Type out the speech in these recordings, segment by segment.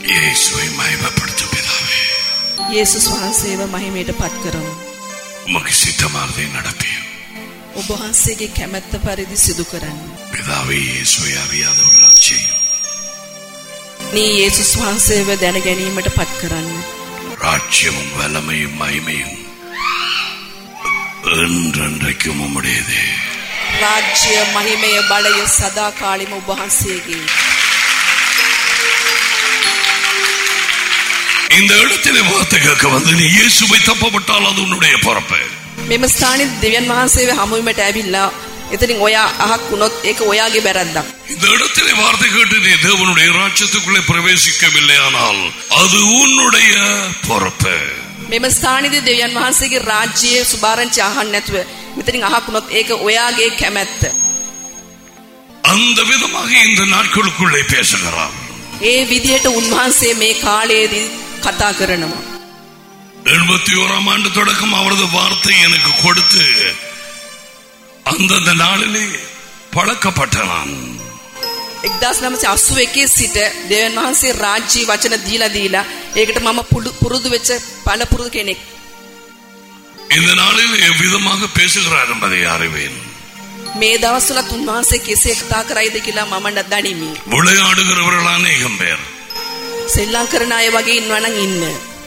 இயேசுவை மகிமைப்படுத்தும் பிதாவே යේසුස් වහන්සේව මහිමයට පත් කරමු. உமக்கு சித்தமானதை நடப்பியும் ඔබ වහන්සේගේ කැමැත්ත පරිදි සිදු කරන්න. பிதாவே இயேசுவை அறியாதவர்களால் செய்யும் මේ යේසුස් වහන්සේව දැන ගැනීමට පත් කරන්න. ராஜ்யமும் வல்லமையும் மகிமையும் என்றென்றைக்கும் உம்முடையதே රාජ්‍ය මහිමය බලය සදා කාලෙම ඔබ වහන්සේගේ. இந்த இடத்திலே வார்த்தை கேட்க வந்து நீ இயேசுவை தப்பப்பட்டால் அது உன்னுடைய பொறுப்பு මෙම ස්ථානයේ දෙවියන් වහන්සේව හමුවීමට ඇවිල්ලා එතනින් ඔයා අහක් වුණොත් ඒක ඔයාගේ බැරද්දක්. இந்த இடத்திலே வார்த்தை கேட்டு நீ தேவனுடைய ராஜ்யத்துக்குள்ளே பிரவேசிக்கவில்லை ஆனால் அது உன்னுடைய பொறுப்பு මෙම ස්ථානයේදී දෙවියන් වහන්සේගේ රාජ්‍යයේ සුභාරංචි අහන්න නැතුව මෙතනින් අහක් වුණොත් ඒක ඔයාගේ කැමැත්ත. அந்த விதமாக இந்த நாட்களுக்குள்ளே பேசுகிறார் ඒ විදිහට උන්වහන්සේ මේ කාලයේදී කතා කරනවා. எண்பத்தி ஓராம் ஆண்டு தொடக்கம் அவரது வார்த்தை எனக்கு கொடுத்து அந்தந்த நாளிலே பழக்கப்பட்ட நான் 1981 සිට දෙවියන් වහන්සේ රාජ්‍ය වචන දීලා දීලා ඒකට මම පුඩු- පුරුදු වෙච්ච පළපුරුදු කෙනෙක්. இந்த நாளில் எவ்விதமாக பேசுகிறார் என்பதை அறிவேன் මේ දවස්වලත් උන්වහන්සේ කෙසේ කතා කරයිද කියලා මම දනිමි. விளையாடுகிறவர்கள் அநேகம் பேர் සෙල්ලම් කරන අය වගේ ඉන්නවා නම් ඉන්න.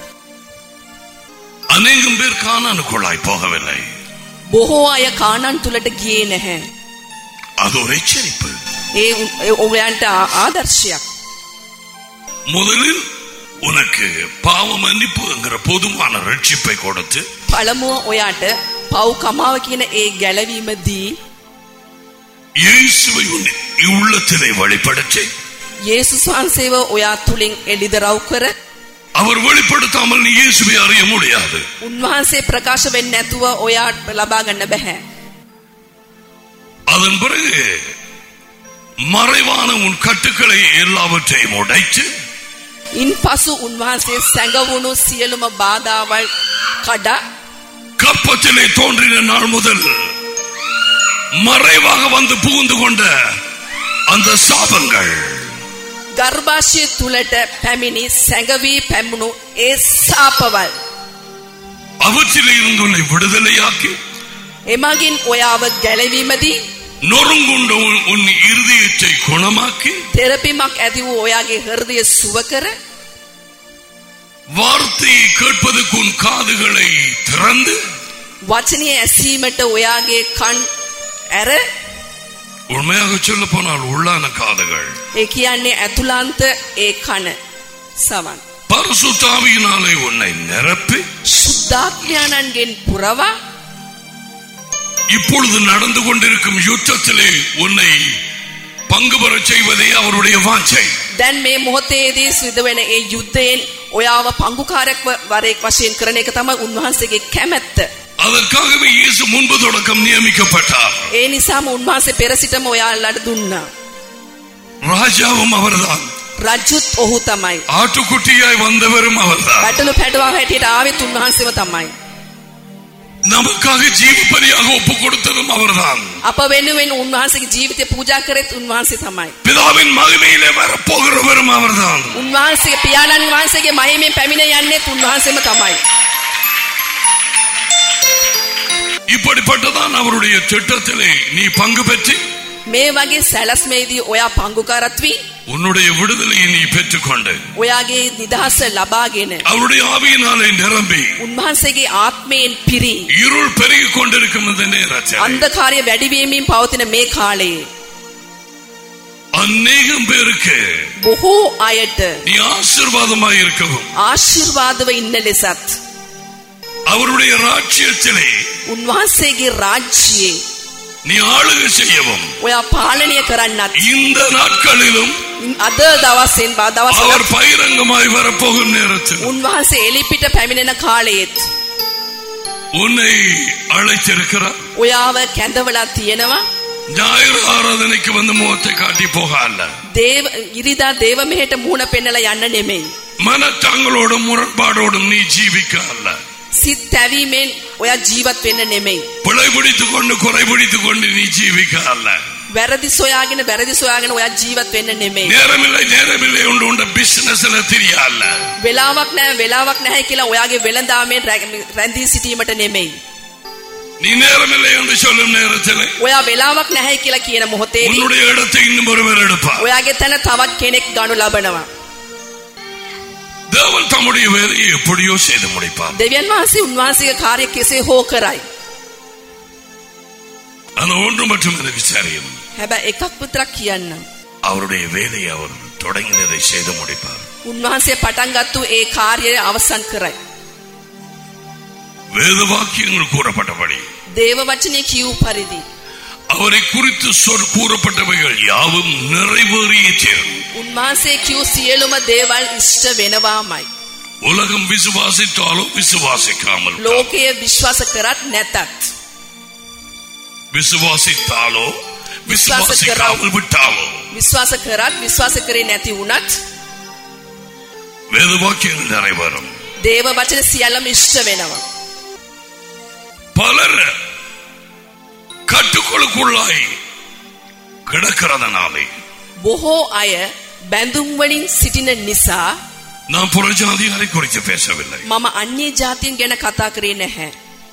அநேகம் பேர் காணானுக்குள்ளாய் போகவில்லை බොහෝ අය කානන් තුලට ගියේ නැහැ. அது ஒரு எச்சரிப்பு ඒ උ- ඒ ඔයයන්ට ආ- ආදර්ශයක්. முதலில் உனக்கு பாவ மன்னிப்புங்கிற பொதுவான ரட்சிப்பை கொடுத்து පළමුව ඔයාට පව් කමාව කියන ඒ ගැලවීමදී இயேசுவை உன் உள்ளத்திலே வெளிப்படுத்தி යේසුස් වහන්සේව ඔයා තුලින් එළිදරව් කර அவர் வெளிப்படுத்தாமல் நீ இயேசுவை அறிய முடியாது උන්වහන්සේ ප්‍රකාශ වෙන්නේ නැතුව ඔයාට ලබා ගන්න බෑ. அதன் பிறகு மறைவான உன் கட்டுக்களை எல்லாவற்றையும் உடைத்து ඉන් පසු උන්වහන්සේ සැඟවුණු සියලුම බාධාවල් කඩා கப்பத்திலே தோன்றின நாள் முதல் மறைவாக வந்து புகுந்து கொண்ட அந்த சாபங்கள் ගර්භාෂය තුලට පැමිණි සැඟවී පැමුණු ඒ සාපවල් அவற்றிலே இருந்து உன்னை விடுதலையாக்கி එමගින් ඔයාව ගැලවීමදී நொறுங்குண்ட உன்- உன் இருதயத்தை குணமாக்கி තෙරපිමක් ඇති වූ ඔයාගේ හෘදය සුව කර வார்த்தையை கேட்பதற்கு உன் காதுகளை திறந்து වචනය ඇසීමට ඔයාගේ කන් ඇර உண்மையாக சொல்ல போனால் உள்ளான காதுகள் ඒ කියන්නේ ඇතුළන්ත ඒ කන සවන් பரிசுத்தாவியினாலே உன்னை நிரப்பி ශුද්ධාත්මයාණන්ගෙන් පුරවා இப்பொழுது நடந்து கொண்டிருக்கும் யுத்தத்திலே உன்னை பங்கு பெறச் செய்வதே அவருடைய வாஞ்சை දැන් මේ මොහොතේදී සිදු වෙන ඒ යුද්ධයෙන් ඔයාව පංගුකාරයක් වරෙක් වශයෙන් කරන එක තමයි උන්වහන්සේගේ කැමැත්ත. அதற்காகவே இயேசு முன்பு தொடக்கம் நியமிக்கப்பட்டார் ඒ නිසාම උන්වහන්සේ පෙර සිටම ඔයාලට දුන්නා. ராஜாவும் அவர்தான் රජුත් ඔහු තමයි. ஆட்டுக்குட்டியாய் வந்தவரும் அவர்தான் බැටළු පැටවා හැටියට ආවෙත් උන්වහන්සේම තමයි. நமக்காக ஜீவபலியாக ஒப்பு கொடுத்ததும் அவர்தான் අප වෙනුවෙන් උන්වහන්සේගේ ජීවිතය පූජා කරෙත් උන්වහන්සේ තමයි. பிதாவின் மகிமையிலே வரப்போகிறவரும் அவர்தான் උන්වහන්සේ පියාණන් වහන්සේගේ මහිමෙන් පැමිණ යන්නේත් උන්වහන්සේම තමයි. இப்படிப்பட்டதான் அவருடைய திட்டத்திலே நீ பங்கு பெற்று මේ වගේ සැලස්මේදී ඔයා පංගුකාරත් වී உன்னுடைய விடுதலையை நீ பெற்றுக்கொண்டு ඔයාගේ නිදහස ලබාගෙන அவருடைய ஆவியினாலே நிரம்பி උන්වහන්සේගේ ආත්මයෙන් පිරී இருள் பெருகிக் கொண்டிருக்கும் இந்த நேரத்தில் අන්ධකාරය වැඩිවීමෙන් පවතින මේ කාලයේ அநேகம் பேருக்கு බොහෝ අයට நீ ஆசீர்வாதமாய் இருக்கவும் ආශිර්වාදව ඉන්න ලෙසත් அவருடைய ராஜ்யத்திலே උන්වහන්සේගේ රාජ්‍යයේ நீ ஆளுகை செய்யவும் ඔයා පාලනය කරන්නත් இந்த நாட்களிலும் අද දවසෙන් බා දවසවල அவர் பகிரங்கமாய் வரப்போகும் நேரத்தில் උන්වහන්සේ එලිපිට පැමිණෙන කාලයේත් உன்னை அழைத்திருக்கிறார் ඔයාව කැඳවලා තියෙනවා ஞாயிறு ஆராதனைக்கு வந்து முகத்தை காட்டி போக அல்ல දේව ඉරිදා දේව මෙහෙට මූණ පෙන්නලා යන්න නෙමෙයි மனத்தாங்களோடும் முரண்பாடோடும் நீ ஜீவிக்க அல்ல සිත් තැවීමෙන් ඔයා ජීවත් වෙන්න නෙමෙයි பிழை பிடித்துக் கொண்டு குறை பிடித்துக் கொண்டு நீ ஜீவிக்க அல்ல වැරදි සොයාගෙන වැරදි සොයාගෙන ඔයා ජීවත් වෙන්න නෙමෙයි. நேரமில்லை நேரமில்லை உண்டு உண்ட பிசினஸ்ல தெரியால වෙලාවක් නැහැ වෙලාවක් නැහැ කියලා ඔයාගේ වෙළඳාමේ රැ- රැඳී සිටීමට නෙමෙයි. நீ நேரமில்லை என்று சொல்லும் நேரத்தில் ඔයා වෙලාවක් නැහැ කියලා කියන මොහොතේදී உன்னுடைய இடத்தை இன்னும் ஒருவர் எடுப்பார் ඔයාගේ තැන තවත් කෙනෙක් ගනු ලබනවා. தேவன் தம்முடைய வேலையை எப்படியோ செய்து முடிப்பார் දෙවියන් වහන්සේ උන්වහන්සේගේ කාර්ය කෙසේ හෝ කරයි. ஆனா ஒன்று மட்டும் எனக்கு தெரியும் හැබැයි එකක් විතරක් කියන්න. அவருடைய வேலையை அவர் தொடங்கினதை செய்து முடிப்பார் උන්වහන්සේ පටන් ගත්තු ඒ කාර්යය අවසන් කරයි. வேத வாக்கியங்கள் கூறப்பட்டபடி දේව වචනේ කියූ පරිදි அவரை குறித்து சொல் கூறப்பட்டவைகள் யாவும் நிறைவேறியே தீரும் උන්වහන්සේ කියූ සියලුම දේවල් ඉෂ්ට වෙනවාමයි. உலகம் விசுவாசித்தாலோ விசுவாசிக்காமல் ලෝකය විශ්වාස කරත් නැතත්. விசுவாசித்தாலோ விசுவாசிக்காமல் விட்டாலோ විශ්වාස කරත් විශ්වාස කරේ නැති වුණත් வேத வாக்கியங்கள் நிறைவேறும் දේව වචන සියල්ලම ඉෂ්ට වෙනවා. பலர் கட்டுக்களுக்குள்ளாய் கிடக்கிறதுனாலே බොහෝ අය බැඳුම් වලින් සිටින නිසා நான் புறஜாதியாரை குறித்து பேசவில்லை මම අන්‍ය ජාතීන් ගැන කතා කරේ නැහැ.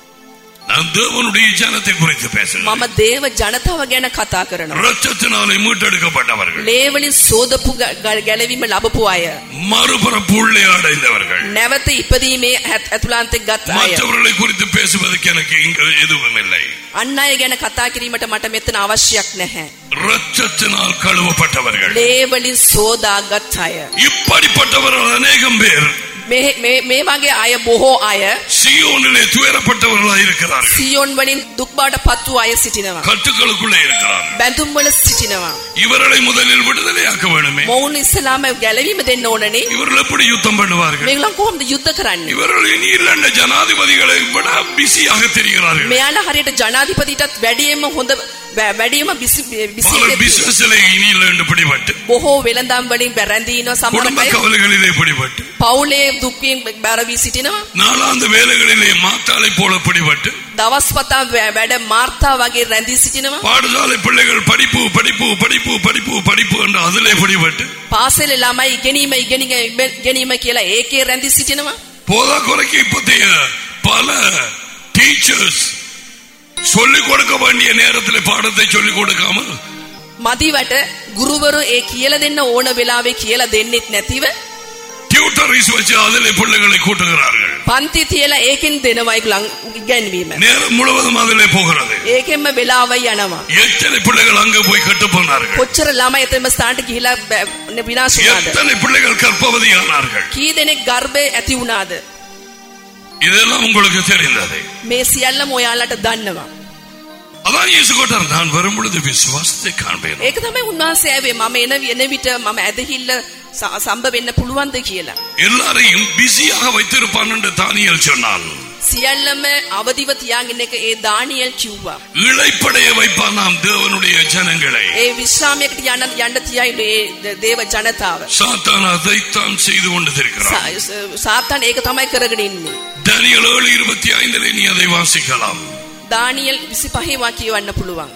நான் தேவனுடைய ஜனத்தை குறித்து பேசுகிறேன் මම දේව ජනතාව ගැන කතා කරනවා. ரத்தத்தினாலே மீட்டெடுக்கப்பட்டவர்கள் ලේවලින් සෝදපු ග- ග- ගැලවීම ලබපු අය. மறுபுறப்பு உள்ளே அடைந்தவர்கள் නැවත ඉපදීමේ ඇත්- ඇතුළාන්තෙක් ගත් අය. மற்றவர்களை குறித்து பேசுவதற்கு எனக்கு இங்கு எதுவும் இல்லை අන්න අය ගැන කතා කිරීමට මට මෙතන අවශ්‍යයක් නැහැ. ரத்தத்தினால் கழுவப்பட்டவர்கள் ලේවලින් සෝදාගත් අය. இப்படிப்பட்டவர்கள் அநேகம் பேர் මේ මේ- මේ වගේ අය බොහෝ අය சியோனிலே துயரப்பட்டவர்களாக இருக்கிறார்கள் සියොන් වලින් දුක් බවට පත් වූ අය සිටිනවා. கட்டுக்களுக்குள்ளே இருக்கிறார்கள் බැඳුම් වල සිටිනවා. இவர்களை முதலில் விடுதலையாக்க வேணுமே මොවුන් ඉස්සලාම ගැලවීම දෙන්න ඕනනේ. இவர்கள் எப்படி யுத்தம் பண்ணுவார்கள் මේගොල්ලන් කොහොමද යුද්ධ කරන්නේ? இவர்கள் இனி இல்லண்ட ஜனாதிபதிகளை விட பிஸியாக தெரிகிறார்கள் මෙයාලා හරියට ජනාධිපතිටත් වැඩියෙන්ම හොඳ වැ- වැඩියෙන්ම බිසි බිසි பல பிசினஸ்ல இனி இல்லண்டு பிடிபட்டு බොහෝ වෙළඳම් වලින් බැරඳීනවා සමහර குடும்ப අය கவலைகளிலே பிடிபட்டு පවුලේ දුක්ඛයෙන් බැරවී සිටිනවා நாளாந்த வேலைகளிலே மாத்தாளை போல பிடிபட்டு දවස් පතා වැ- වැඩ මාර්තා වගේ රැඳී සිටිනවා பாடசாலை பிள்ளைகள் படிப்பு படிப்பு படிப்பு படிப்பு படிப்பு என்று அதிலே பிடிபட்டு පාසල ළමයි ඉගෙනීම ඉගෙනීම ඉගෙනීම කියලා ඒකේ රැඳී සිටිනවා போதா குறைக்கு இப்பத்தைய பல டீச்சர்ஸ் சொல்லிக் கொடுக்க வேண்டிய நேரத்தில் பாடத்தை சொல்லிக் கொடுக்காமல் මදිවට ගුරුවරු ඒ කියලා දෙන්න ඕන වෙලාවේ කියලා දෙන්නෙත් නැතිව டியூட்டரிஸ் வச்சு அதிலே பிள்ளைகளை கூட்டுகிறார்கள் පන්ති තියලා ඒකෙන් දෙනවා ඒගොල්ලන් ඉගැන්වීම நேரம் முழுவதும் அதிலே போகிறது ඒකෙන්ම වෙලාව යනවා எத்தனை பிள்ளைகள் அங்க போய் கெட்டு போனார்கள் කොච්චර ළමයි එතනම ස්ථානට ගිහිලා බැ- විනාශ වුණාද எத்தனை பிள்ளைகள் கர்ப்பவதியானார்கள் කී දෙනෙක් ගර්භය ඇති වුණාද இதெல்லாம் உங்களுக்கு தெரிந்தது මේ සියල්ලම ඔයාලට දන්නවා அதான் இயேசு கோட்டார் நான் வரும் பொழுது விசுவாசத்தை காண்பேன் ඒක තමයි උන්වහන්සේ ඇවේ මම එන එන විට මම ඇදහිල්ල ස- සම්බ වෙන්න පුළුවන්ද කියලා எல்லாரையும் பிஸியாக வைத்திருப்பான் என்று தானியல் சொன்னான் සියල්ලම අවදිව තියාගෙන එක ඒ දානියල් කිව්වා இழைப்படைய வைப்பான் நாம் தேவனுடைய ஜனங்களை ඒ විශ්‍රාමයකට යන්න යන්න තියයි ඒ ද- දේව ජනතාව சாத்தான் அதைத்தான் செய்து கொண்டு இருக்கிறான் සා- ස- සාතන් ඒක තමයි කරගෙන ඉන්නේ தானியல் ஏழு இருபத்தி ஐந்திலே நீ அதை வாசிக்கலாம் දානියල් 25 වා කියවන්න පුළුවන්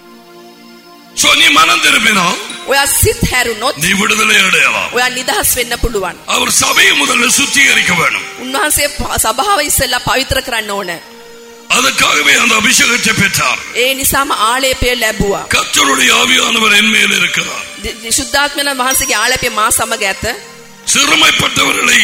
சோ நீ மனம் திரும்பினால் ඔයා සිත් හැරුණොත් நீ விடுதலை அடையலாம் ඔයා නිදහස් වෙන්න පුළුවන් அவர் சபையை முதல்ல சுத்திகரிக்க வேணும் උන්වහන්සේ ප- සභාව ඉස්සෙල්ලා පවිත්‍ර කරන්න ඕන அதற்காகவே அந்த அபிஷேகத்தை பெற்றார் ඒ නිසාම ආලේපය ලැබුවා கர்த்தருடைய ஆவியானவர் என் மேல் இருக்கிறார் ද- ද- ශුද්ධාත්මන වහන්සේගේ ආලේපය මා සමග ඇත சிறுமைப்பட்டவர்களை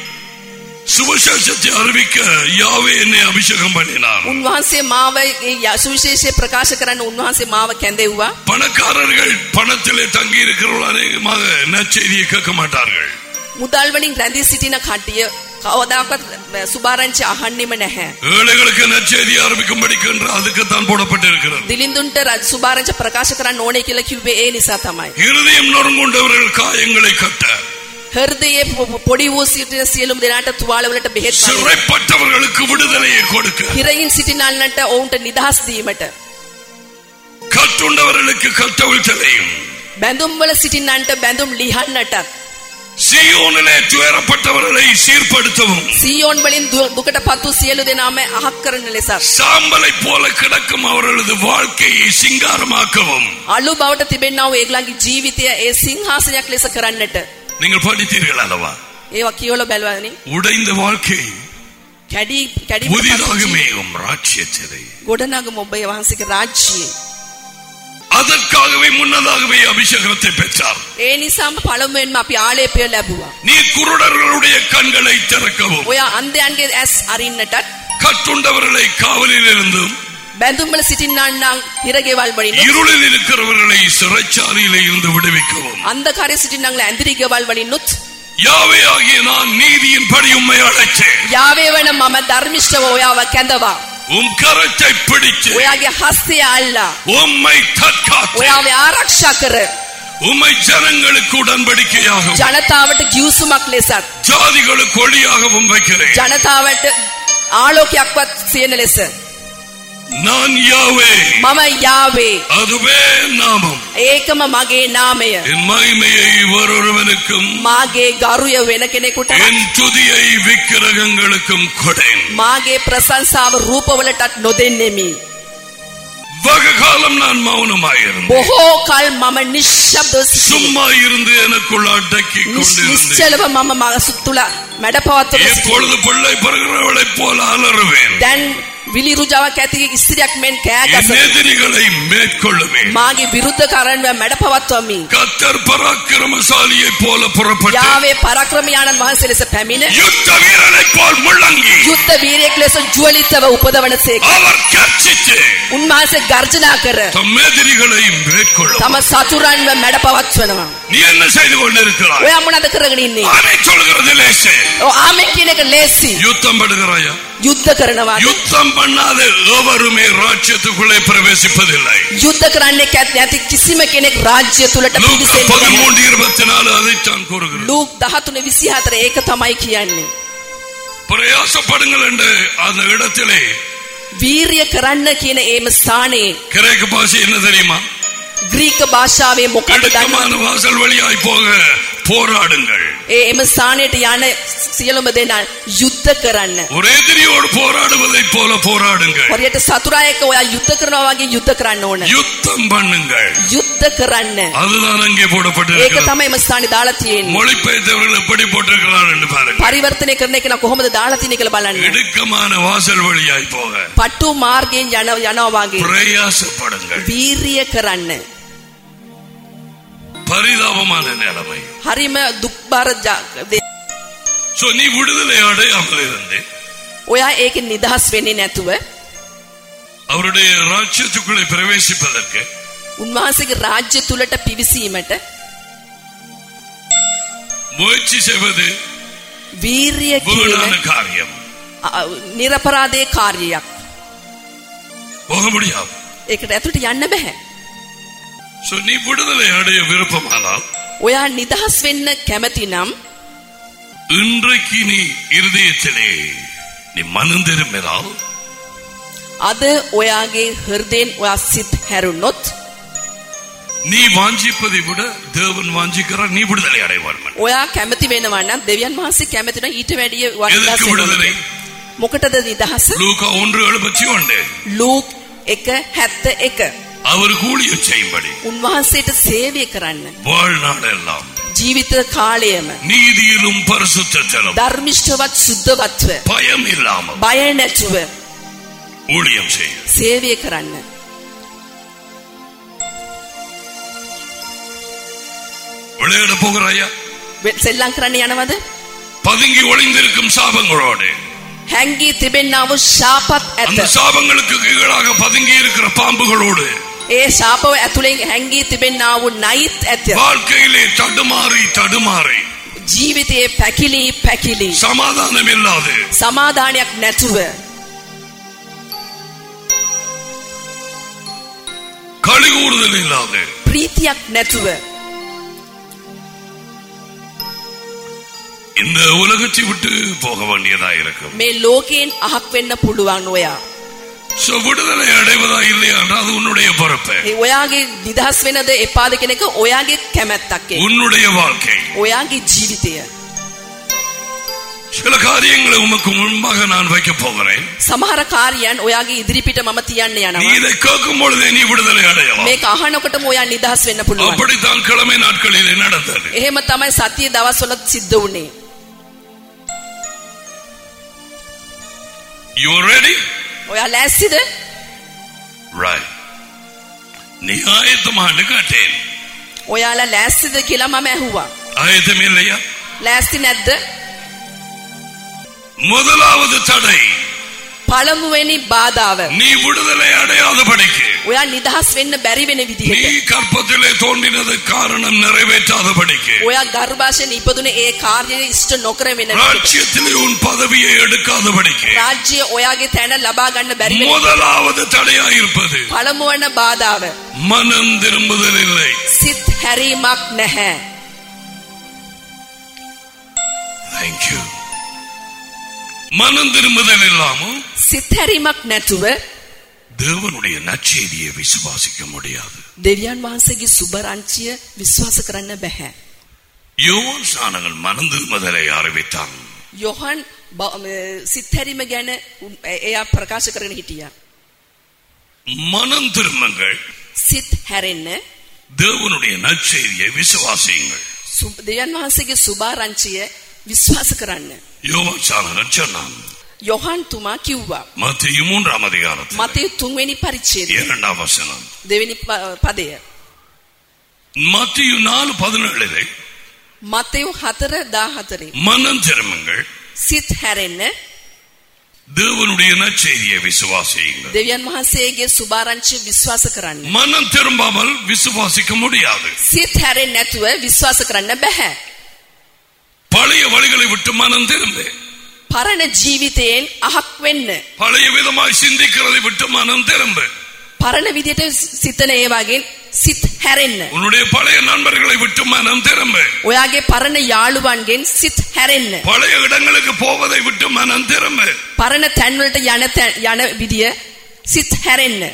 சுவிசேஷத்தை அறிவிக்க யாவே என்னை அபிஷேகம் பண்ணினார் උන්වහන්සේ මාව ඒ ය- සුවිශේෂය ප්‍රකාශ කරන්න උන්වහන්සේ මාව කැඳෙව්වා பணக்காரர்கள் பணத்திலே தங்கி இருக்கிறவர்கள் அநேகமாக நற்செய்தியை கேட்க மாட்டார்கள் මුදල් වලින් රැඳී සිටින කට්ටිය කවදාකවත් සුභාරංචි අහන්නෙම නැහැ. ஏழைகளுக்கு நற்செய்தி ஆரம்பிக்கும்படிக்கு என்று அதுக்குத்தான் போடப்பட்டிருக்கிறது දිලිඳුන්ට රජ- සුභාරංචි ප්‍රකාශ කරන්න ඕනේ කියලා කිව්වේ ඒ නිසා තමයි. இருதயம் நொறுங்குண்டவர்கள் காயங்களை கட்ட හෘදයේ පො- පොඩි වූ සිටින සියලුම දෙනාට තුවාල වලට බෙහෙත් වගේ. சிறைப்பட்டவர்களுக்கு விடுதலையை கொடுக்க හිරයින් සිටිනන්නට ඔවුන්ට නිදහස් දීමට கட்டுண்டவர்களுக்கு கட்டவிழ்த்தலையும் බැඳුම් වල සිටින්නන්ට බැඳුම් ලිහන්නටත් சீயோனிலே துயரப்பட்டவர்களை சீர்படுத்தவும் සීයෝන් වලින් දු- දුකට පත්තු සියලු දෙනාම අහක් කරන ලෙසත් சாம்பலை போல கிடக்கும் அவர்களது வாழ்க்கையை சிங்காரமாக்கவும் අලු බවට තිබෙන්නා වූ ඒගොල්ලන්ගේ ජීවිතය ඒ සිංහාසනයක් ලෙස කරන්නට நீங்கள் படித்தீர்கள் அல்லவா ඒවා කියවල බැලුවානේ உடைந்த வாழ்க்கை කැඩි කැඩි புதிதாக மேயும் ராட்சியத்திலே ගොඩනගම ඔබේ වහන්සේගේ රාජ්‍යයේ அதற்காகவே முன்னதாகவே அபிஷேகத்தை பெற்றார் ඒ නිසාම පළමුවෙන්ම අපි ආලේපය ලැබුවා நீ குருடர்களுடைய கண்களை திறக்கவும் ඔය අන්ධයන්ගේ ඇස් අරින්නටත් கட்டுண்டவர்களை காவலில் இருந்தும் බැඳුම්වල සිටින්නන්නම් හිරගෙවල් වලින් இருளில் இருக்கிறவர்களை சிறைச்சாலையில இருந்து விடுவிக்கவும் අන්ධකාරයේ සිටින්නන්ල ඇඳිරි ගෙවල් වලින්නුත් யாவே ஆகிய நான் நீதியின் படி உண்மை அழைச்சேன் යාවේ වන මම ධර්මිෂ්ඨව ඔයාව කැඳවා உன் கரத்தை பிடிச்சு ඔයාගේ හස්තය අල්ලා உம்மை தற்காத்து ඔයාව ආරක්ෂා කර உம்மை ஜனங்களுக்கு உடன்படிக்கையாகவும் ජනතාවට ගියුසුමක් ලෙසත් ஜாதிகளுக்கு ஒளியாகவும் வைக்கிறேன் ජනතාවට ආලෝකයක්වත් සියන ලෙස நான் யாவே මම යාවේ அதுவே நாமம் ඒකම මගේ නාමය என் மகிமையை வேறொருவனுக்கும் මාගේ ගරුය වෙන කෙනෙකුට என் துதியை விக்கிரகங்களுக்கும் கொடேன் මාගේ ප්‍රසංසාව රූපවලටත් නොදෙන්නෙමි வக காலம் நான் மௌனமாயிருந்தேன் බොහෝ කල් මම නිශ්ශබ්දව සිටියේ. சும்மா இருந்து எனக்குள் அடக்கி නිස්- கொண்டிருந்தேன் නිශ්චලව මම මගසු තුළ මැඩ පවත්වන සිටියේ. எப்பொழுது பிள்ளை பிறகுறவளைப் போல அலறுவேன் දැන් විලිරුජාවක් ඇති ඉස්තිරියක් මෙන් කෑ என் ගස எதிரிகளை மேற்கொள்ளுவேன் මාගේ විරුද්ධ කරන්ව මැඩ පවත්වමි கத்தர் பராக்கிரமசாலியைப் போல புறப்பட்டு යාවේ පරක්‍රමයාණන් වහන්සේ ලෙස පැමිණ யுத்த வீரனைப் போல் முழங்கி යුද්ධ වීරයෙක් ලෙස ජුවලිතව උපදවන සේක அவர் கர்ச்சித்து උන්වහන්සේ ගර්ජනා කර தம் எதிரிகளை மேற்கொள்ளும் තම සතුරන්ව මැඩ පවත්වනවා நீ என்ன செய்து கொண்டிருக்கிறாய் ඔයා මොනද කරගෙන ඉන්නේ அதை சொல்கிறது லேசே ඔව් ආමෙන් කියන එක ලේසි யுத்தம் படுகிறாயா යුද්ධ කරනවා யுத்தம் பண்ணாத எவருமே ராஜ்யத்துக்குள்ளே பிரவேசிப்பதில்லை යුද්ධ කරන්නේ කැත් නැති කිසිම කෙනෙක් රාජ්‍ය තුලට லூக்கா පිවිසෙන්නේ නැහැ. பதிமூன்று இருபத்தி நாலு அதைத்தான் கூறுகிறது ලූක් 13 24 ඒක තමයි කියන්නේ பிரயாசப்படுங்கள் என்று அந்த இடத்திலே වීරිය කරන්න කියන ඒම ස්ථානයේ கிரேக்க பாஷை என்ன தெரியுமா ග්‍රීක භාෂාවේ මොකද දන්නවද இடுக்கமான வாசல் வழியாய் போக போராடுங்கள் ඒ එම ස්ථානයට යන සියලුම දෙනා යුද්ධ කරන්න ஒரு எதிரியோடு போராடுவதைப் போல போராடுங்கள் හොරියට සතුරා එක්ක ඔයා යුද්ධ කරනවා වගේ යුද්ධ කරන්න ඕන யுத்தம் பண்ணுங்கள் යුද්ධ කරන්න அதுதான் அங்கே ඒක போடப்பட்டிருக்கிறது තමයි එම ස්ථානේ දාලා තියෙන්නේ மொழிபெயர்த்தவர்கள் எப்படி போட்டிருக்கிறார் என்று பாருங்கள் පරිවර්තනය කරන එක නම් කොහොමද දාලා තියෙන්නේ කියලා බලන්න இடுக்கமான வாசல் வழியாய் போக පටු මාර්ගයෙන් යන යනවා වගේ பிரயாசப்படுங்கள் වීරිය කරන්න பரிதாபமான நிலைமை හරිම දුක්බර ජා- දේ- சோ நீ விடுதலை அடையாமல் இருந்து ඔයා ඒක නිදහස් වෙන්නේ නැතුව அவருடைய ராஜ்யத்துக்குள்ளே பிரவேசிப்பதற்கு උන්වහන්සේගේ රාජ්‍ය තුලට පිවිසීමට முயற்சி செய்வது වීරිය வீணான කියන காரியம் අ- නිරපරාධයේ කාර්යයක්. போக முடியாது ඒකට ඇතුළට යන්න බෑ. சோ நீ விடுதலை அடைய விருப்பமானால் ඔයා නිදහස් වෙන්න කැමති නම් இன்றைக்கு நீ இருதயத்திலே நீ மனம் திரும்பினால் අද ඔයාගේ හෘදයෙන් ඔයා සිත් හැරුණොත් நீ வாஞ்சிப்பதை விட தேவன் வாஞ்சிக்கிறார் நீ விடுதலை அடைவார் ඔයා කැමති වෙනවා නම් දෙවියන් වහන්සේ කැමති නම් ඊට වැඩිය எதற்கு වඩා விடுதலை මොකටද නිදහස? லூக்கா ஒன்று எழுபத்தி ஒன்று ලූක් 1:71 அவர் ஊழியம் செய்யும்படி උන්වහන්සේට සේවය කරන්න வாழ்நாள் எல்லாம் ජීවිත කාලයම நீதியிலும் பரிசுத்தத்திலும் ධර්මිෂ්ඨවත් සුද්ධවත්ව பயம் இல்லாமல் බය නැතුව ஊழியம் செய்ய සේවය කරන්න விளையாட போகிறாயா වෙ- සෙල්ලම් කරන්න යනවද பதுங்கி ஒளிந்திருக்கும் சாபங்களோடு හැංගී තිබෙන්නා වූ ශාපත් அந்த ඇත சாபங்களுக்கு கீழாக பதுங்கி இருக்கிற பாம்புகளோடு ඒ ශාපව ඇතුළෙන් හැංගී තිබෙන්නා වූ නයිත් ඇත வாழ்க்கையிலே தடுமாறி தடுமாறி ජීවිතයේ පැකිලි පැකිලි சமாதானம் இல்லாது සමාධානයක් නැතුව களி கூறுதல் இல்லாது ප්‍රීතියක් නැතුව இந்த உலகத்தை விட்டு போக வேண்டியதா இருக்கும் මේ ලෝකයෙන් අහක් වෙන්න පුළුවන් ඔයා So, விடுதலை அடைவதா இல்லையா என்றால் அது உன்னுடைய பொறுப்பு ඒ ඔයාගේ නිදහස් වෙනද එපාද කෙනෙක ඔයාගේ කැමැත්තක් ඒක. உன்னுடைய வாழ்க்கை ඔයාගේ ජීවිතය. சில காரியங்களை உமக்கு முன்பாக நான் வைக்க போகிறேன் සමහර කාර්යයන් ඔයාගේ ඉදිරිපිට මම තියන්න நீ යනවා. இதை கேட்கும் பொழுதே நீ விடுதலை அடையலாம் මේක අහනකොටම ඔයා නිදහස් වෙන්න පුළුවන්. அப்படித்தான் கிழமை நாட்களிலே நடந்தது එහෙම තමයි සතිය දවස්වල සිද්ධ වුණේ. You ready? ඔයා ලෑස්තිද? Right. நீ ஆயத்தமான்னு கேட்டேன் ඔයාලා ලෑස්තිද කියලා මම ඇහුවා. ஆயத்தம் இல்லையா ලෑස්ති නැද්ද? முதலாவது தடை පළමුවෙනි බාධාව. நீ விடுதலை அடையாதபடிக்கு ඔයා නිදහස් වෙන්න බැරි වෙන நீ විදිහට. கற்பத்திலே தோன்றினது காரணம் நிறைவேற்றாதபடிக்கு ඔයා ගර්භාෂයෙන් ඉපදුනේ ඒ කාර්යය ඉෂ්ට නොකර වෙන විදිහට. ராஜ்யத்திலே உன் பதவியை எடுக்காதபடிக்கு රාජ්‍ය ඔයාගේ තැන ලබා ගන්න බැරි වෙන முதலாவது தடையாயிருப்பது පළමුවන බාධාව. மனம் திரும்புதல் இல்லை සිත් හැරීමක් නැහැ. தேங்க்யூ மனம் திரும்புதல் இல்லாம සිත් හැරීමක් නැතුව தேவனுடைய நற்செய்தியை விசுவாசிக்க முடியாது දෙවියන් වහන්සේගේ සුබරංචිය විශ්වාස කරන්න බැහැ. யோவான் ஸ்நானங்கள் மனம் திரும்புதலை அறிவித்தான் යොහන් බ- ම- සිත් හැරීම ගැන උන්- එ- එයා ප්‍රකාශ කරගෙන හිටියා. மனம் திரும்புங்கள் සිත් හැරෙන්න தேவனுடைய நற்செய்தியை விசுவாசியுங்கள் සුබ- දෙවියන් වහන්සේගේ සුභාරංචිය විශ්වාස කරන්න. யோவான் சாணகன் சொன்னான் යොහන් තුමා කිව්වා. மத்திய மூன்றாம் அதிகாரத்தில் මතේ තුන්වෙනි පරිච්ඡේදය இரண்டாம் வசனம் දෙවෙනි ප- පදය. மத்திய நாலு பதினேழிலே මතයු 4 14 மனம் திரும்புங்கள் සිත් හැරෙන්න தேவனுடைய நற்செய்தியை விசுவாசியுங்கள் දෙවියන් වහන්සේගේ සුභාරංචිය විශ්වාස කරන්න. மனம் திரும்பாமல் விசுவாசிக்க முடியாது සිත් හැරෙන්නේ නැතුව විශ්වාස කරන්න බෑ. பழைய வழிகளை விட்டு மனம் திரும்பு පරණ ජීවිතයෙන් අහක් වෙන්න. பழைய விதமாய் சிந்திக்கிறதை விட்டு மனம் திரும்பு පරණ විදියට සිතන ඒ වගේ සිත් හැරෙන්න. உன்னுடைய பழைய நண்பர்களை விட்டு மனம் திரும்பு ඔයාගේ පරණ යාළුවන්ගෙන් සිත් හැරෙන්න. பழைய இடங்களுக்கு போவதை விட்டு மனம் திரும்பு පරණ තැන්වලට යන තැන්- යන විදිය සිත් හැරෙන්න.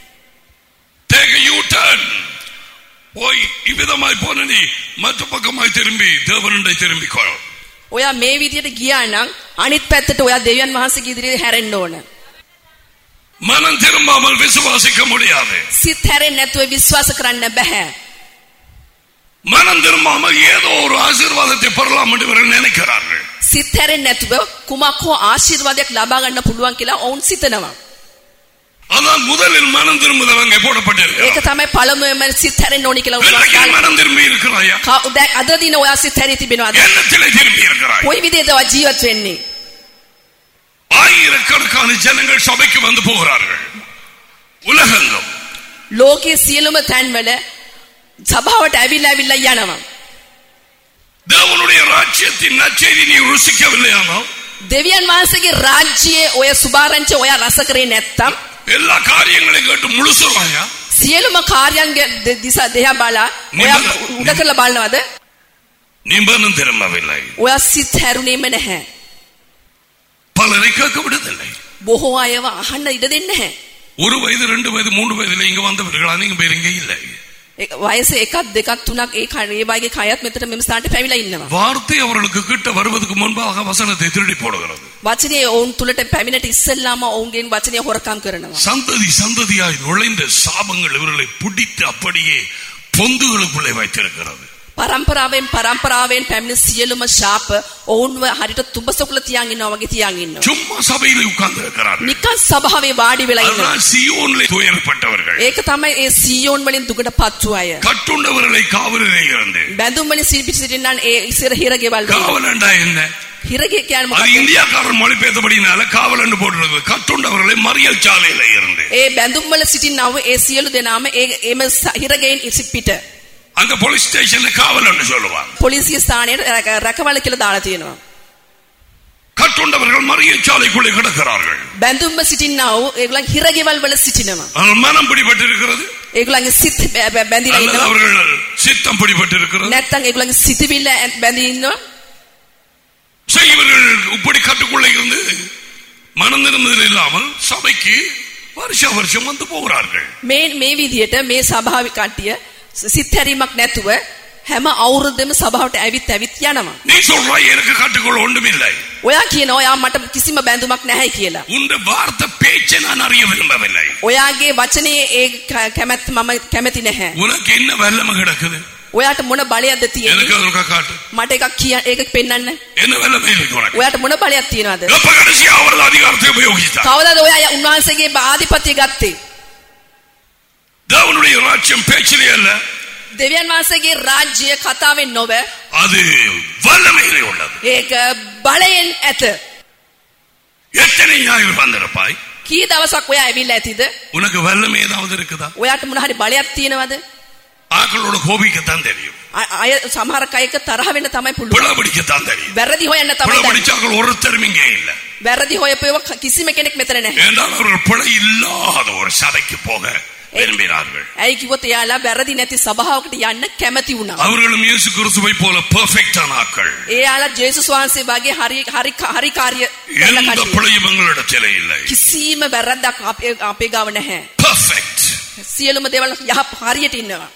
Take a U-turn. போய் இவ்விதமாய் போன நீ மற்ற பக்கமாய் திரும்பி தேவனுடைய திரும்பிக்கொள் ඔයා මේ විදියට ගියා නම් අනිත් පැත්තට ඔයා දෙවියන් වහන්සේගේ ඉදිරියේ හැරෙන්න ඕන. மனம் திரும்பாமல் விசுவாசிக்க முடியாது සිත් හැරෙන්නේ නැතුව විශ්වාස කරන්න බෑ. மனம் திரும்பாமல் ஏதோ ஒரு ஆசீர்வாதத்தை பெறலாம் என்று இவர்கள் நினைக்கிறார்கள் සිත් හැරෙන්නේ නැතුව කුමක් හෝ ආශිර්වාදයක් ලබා ගන්න පුළුවන් කියලා ඔවුන් සිතනවා. அதான் முதலில் மனம் திரும்புதல் அங்கே ඒක போடப்பட்டிருக்கிறது තමයි පළමුවෙන්ම සිත් හැරෙන්න ඕනි කියලා இன்றைக்கு උන්වහන්සේ மனம் திரும்பி இருக்கிறாயா කවුද අද දින ඔයා සිත් හැරී තිබෙනවද? எண்ணத்திலே திரும்பி இருக்கிறாய் කොයි විදිහද ඔයා ජීවත් වෙන්නේ? ஆயிரக்கணக்கான ஜனங்கள் சபைக்கு வந்து போகிறார்கள் உலகெங்கும் ලෝකයේ සියලුම තැන්වල සභාවට ඇවිල්ලා ඇවිල්ලා යනවා. தேவனுடைய ராஜ்யத்தின் நற்செய்தி நீ ருசிக்கவில்லையானால் දෙවියන් වහන්සේගේ රාජ්‍යයේ ඔය සුභාරංචි ඔයා රස කරේ නැත්තම් எல்லா காரியங்களையும் கேட்டு முழுசுறாயா සියලුම කාර්යයන්ගේ දෙ- දිසා දෙහා බලා ඔයා නිබඳ- උඩ කරලා බලනවද? நீ மனம் திரும்பவில்லை ඔයා සිත් හැරුණේම නැහැ. பலரை கேட்க விடுதில்லை බොහෝ අයව අහන්න ඉඩ දෙන්නේ නැහැ. ஒரு வயது ரெண்டு வயது மூன்று வயதுல இங்க வந்தவர்களா நீங்க பேர் இங்க இல்லை ඒ වයස එකක් දෙකක් තුනක් ඒ කය ඒ වගේ කයත් මෙතන මෙම ස්ථානට පැවිලා ඉන්නවා. வார்த்தை அவர்களுக்கு கிட்ட வருவதற்கு முன்பாக வசனத்தை திருடி போடுகிறது වචනේ ඔවුන් තුලට පැමිණට ඉස්සෙල්ලාම ඔවුන්ගෙන් වචනය හොරකම් කරනවා. சந்ததி சந்ததியாய் நுழைந்த சாபங்கள் இவர்களை பிடித்து அப்படியே பொந்துகளுக்குள்ளே வைத்திருக்கிறது පරම්පරාවෙන් පරම්පරාවෙන් පැමිණ සියලුම ශාප ඔවුන්ව හරියට තුඹසකුල තියන් ඉන්නවා වගේ තියන් ඉන්නවා. சும்மா சபையில உட்கார்ந்து இருக்கிறார்கள் නිකන් සභාවේ වාඩි වෙලා ඉන්නවා. அதுதான் சியோனிலே துயரப்பட்டவர்கள் ඒක තමයි ඒ සියෝන් වලින් දුකට පත්තු අය. கட்டுண்டவர்களை காவலிலே இருந்து බැඳුම් වලින් සිරිපිට සිටින්නන් ඒ ඉස්සර හිරගෙවල් වල. காவலண்டா என்ன හිරගේ කියන්නේ அது මොකක්ද? இந்தியாக்காரன் மொழிபெயர்த்தபடினால காவலண்டு போடுறது கட்டுண்டவர்களை மறியல் சாலையில இருந்து ඒ බැඳුම් වල සිටින්නව ඒ සියලු දෙනාම ඒ එම ස- හිරගෙයින් ඉසිපිට அங்க போலீஸ் ஸ்டேஷன்ல காவலன்னு சொல்லுவாங்க පොලිසිය ස්ථානයට රැක- රැකවල කියලා දාලා තියෙනවා. கட்டுண்டவர்கள் மறியல் சாலைக்குள்ளே கிடக்கிறார்கள் බැඳුම්ම සිටින්නව ඒගොල්ලන් හිරගෙවල් වල සිටිනවා. ஆனால் மனம் பிடிபட்டிருக்கிறது ඒගොල්ලන්ගේ සිත් බැ- බැ- බැඳිලා அல்லது ඉන්නවා. அவர்கள் சித்தம் பிடிபட்டிருக்கிறது නැත්තම් ඒගොල්ලන්ගේ සිතවිල්ල ඇ- බැඳී ඉන්නවා. சரி, இவர்கள் இப்படி கட்டுக்குள்ளே இருந்து மனம் திரும்புதல் இல்லாமல் சபைக்கு வருஷ வருஷம் வந்து போகிறார்கள் මේ මේ විදිහට මේ සභාව කට්ටිය සිත් හැරීමක් නැතුව හැම අවුරුද්දෙම සභාවට ඇවිත් ඇවිත් යනවා. நீ சொல்றாய் எனக்கு கட்டுக்கொள்ள ஒன்றுமில்லை ඔයා කියනවා ඔයා මට කිසිම බැඳුමක් නැහැ කියලා. உன் வார்த்தை பேச்சை நான் அறிய விரும்பவில்லை ඔයාගේ වචනේ ඒ ක- කැමැත්ත මම කැමති නැහැ. உனக்கு என்ன வெள்ளம கிடக்குது ඔයාට මොන බලයක්ද තියෙන්නේ? எனக்கு அதற்கா காட்டு මට එකක් කිය ඒක පෙන්වන්න. என்ன வெள்ளமே இருக்கு உனக்கு ඔයාට මොන බලයක් තියෙනවද? எப்ப கடைசியா அவரது அதிகாரத்தை உபயோகித்தார் කවදාද ඔයා උන්වහන්සේගේ ආධිපත්‍ය ගත්තේ? தேவனுடைய ராஜ்யம் பேச்சிலே அல்ல දෙවියන් වහන්සේගේ රාජ්‍ය කතාවෙන් නොව அது வல்லமையிலே உள்ளது ඒක බලයෙන් ඇත. எத்தனை ஞாயிறு வந்திருப்பாய் කී දවසක් ඔයා ඇවිල්ලා ඇතිද? உனக்கு வல்லமை ஏதாவது இருக்குதா ඔයාට මොන හරි බලයක් තියෙනවද? ஆக்களோட கோபிக்கத்தான் தெரியும் අ- අය සමහරක් අයක තරහ වෙන්න තමයි පුළුවන්. பிளவடிக்கத்தான் தெரியும் වැරදි හොයන්න තමයි දන්නේ. பிளவடிச்சாக்கள் ஒருத்தரும் இங்கே இல்ல වැරදි හොයපේව කිසිම කෙනෙක් මෙතන නැහැ. என்றால் அவர்கள் பிழை இல்லாத ஒரு சபைக்கு போக விரும்பினார்கள் ඇයි කිව්වොත් එයාලා වැරදි නැති සභාවකට යන්න කැමති වුණා. அவர்களும் இயேசு கிறிஸ்துவை போல பெர்ஃபெக்டான ஆக்கள் එයාලා ජේසුස් වහන්සේ වගේ හරි හරි හරි කාර්ය කරන எந்த කට්ටිය. பிழையும் எங்களிடத்திலே இல்லை කිසිම වැරද්දක් අපේ අපේ ගාව නැහැ. பெர்ஃபெக்ட் සියලුම දේවල් යහ හරියට ඉන්නවා.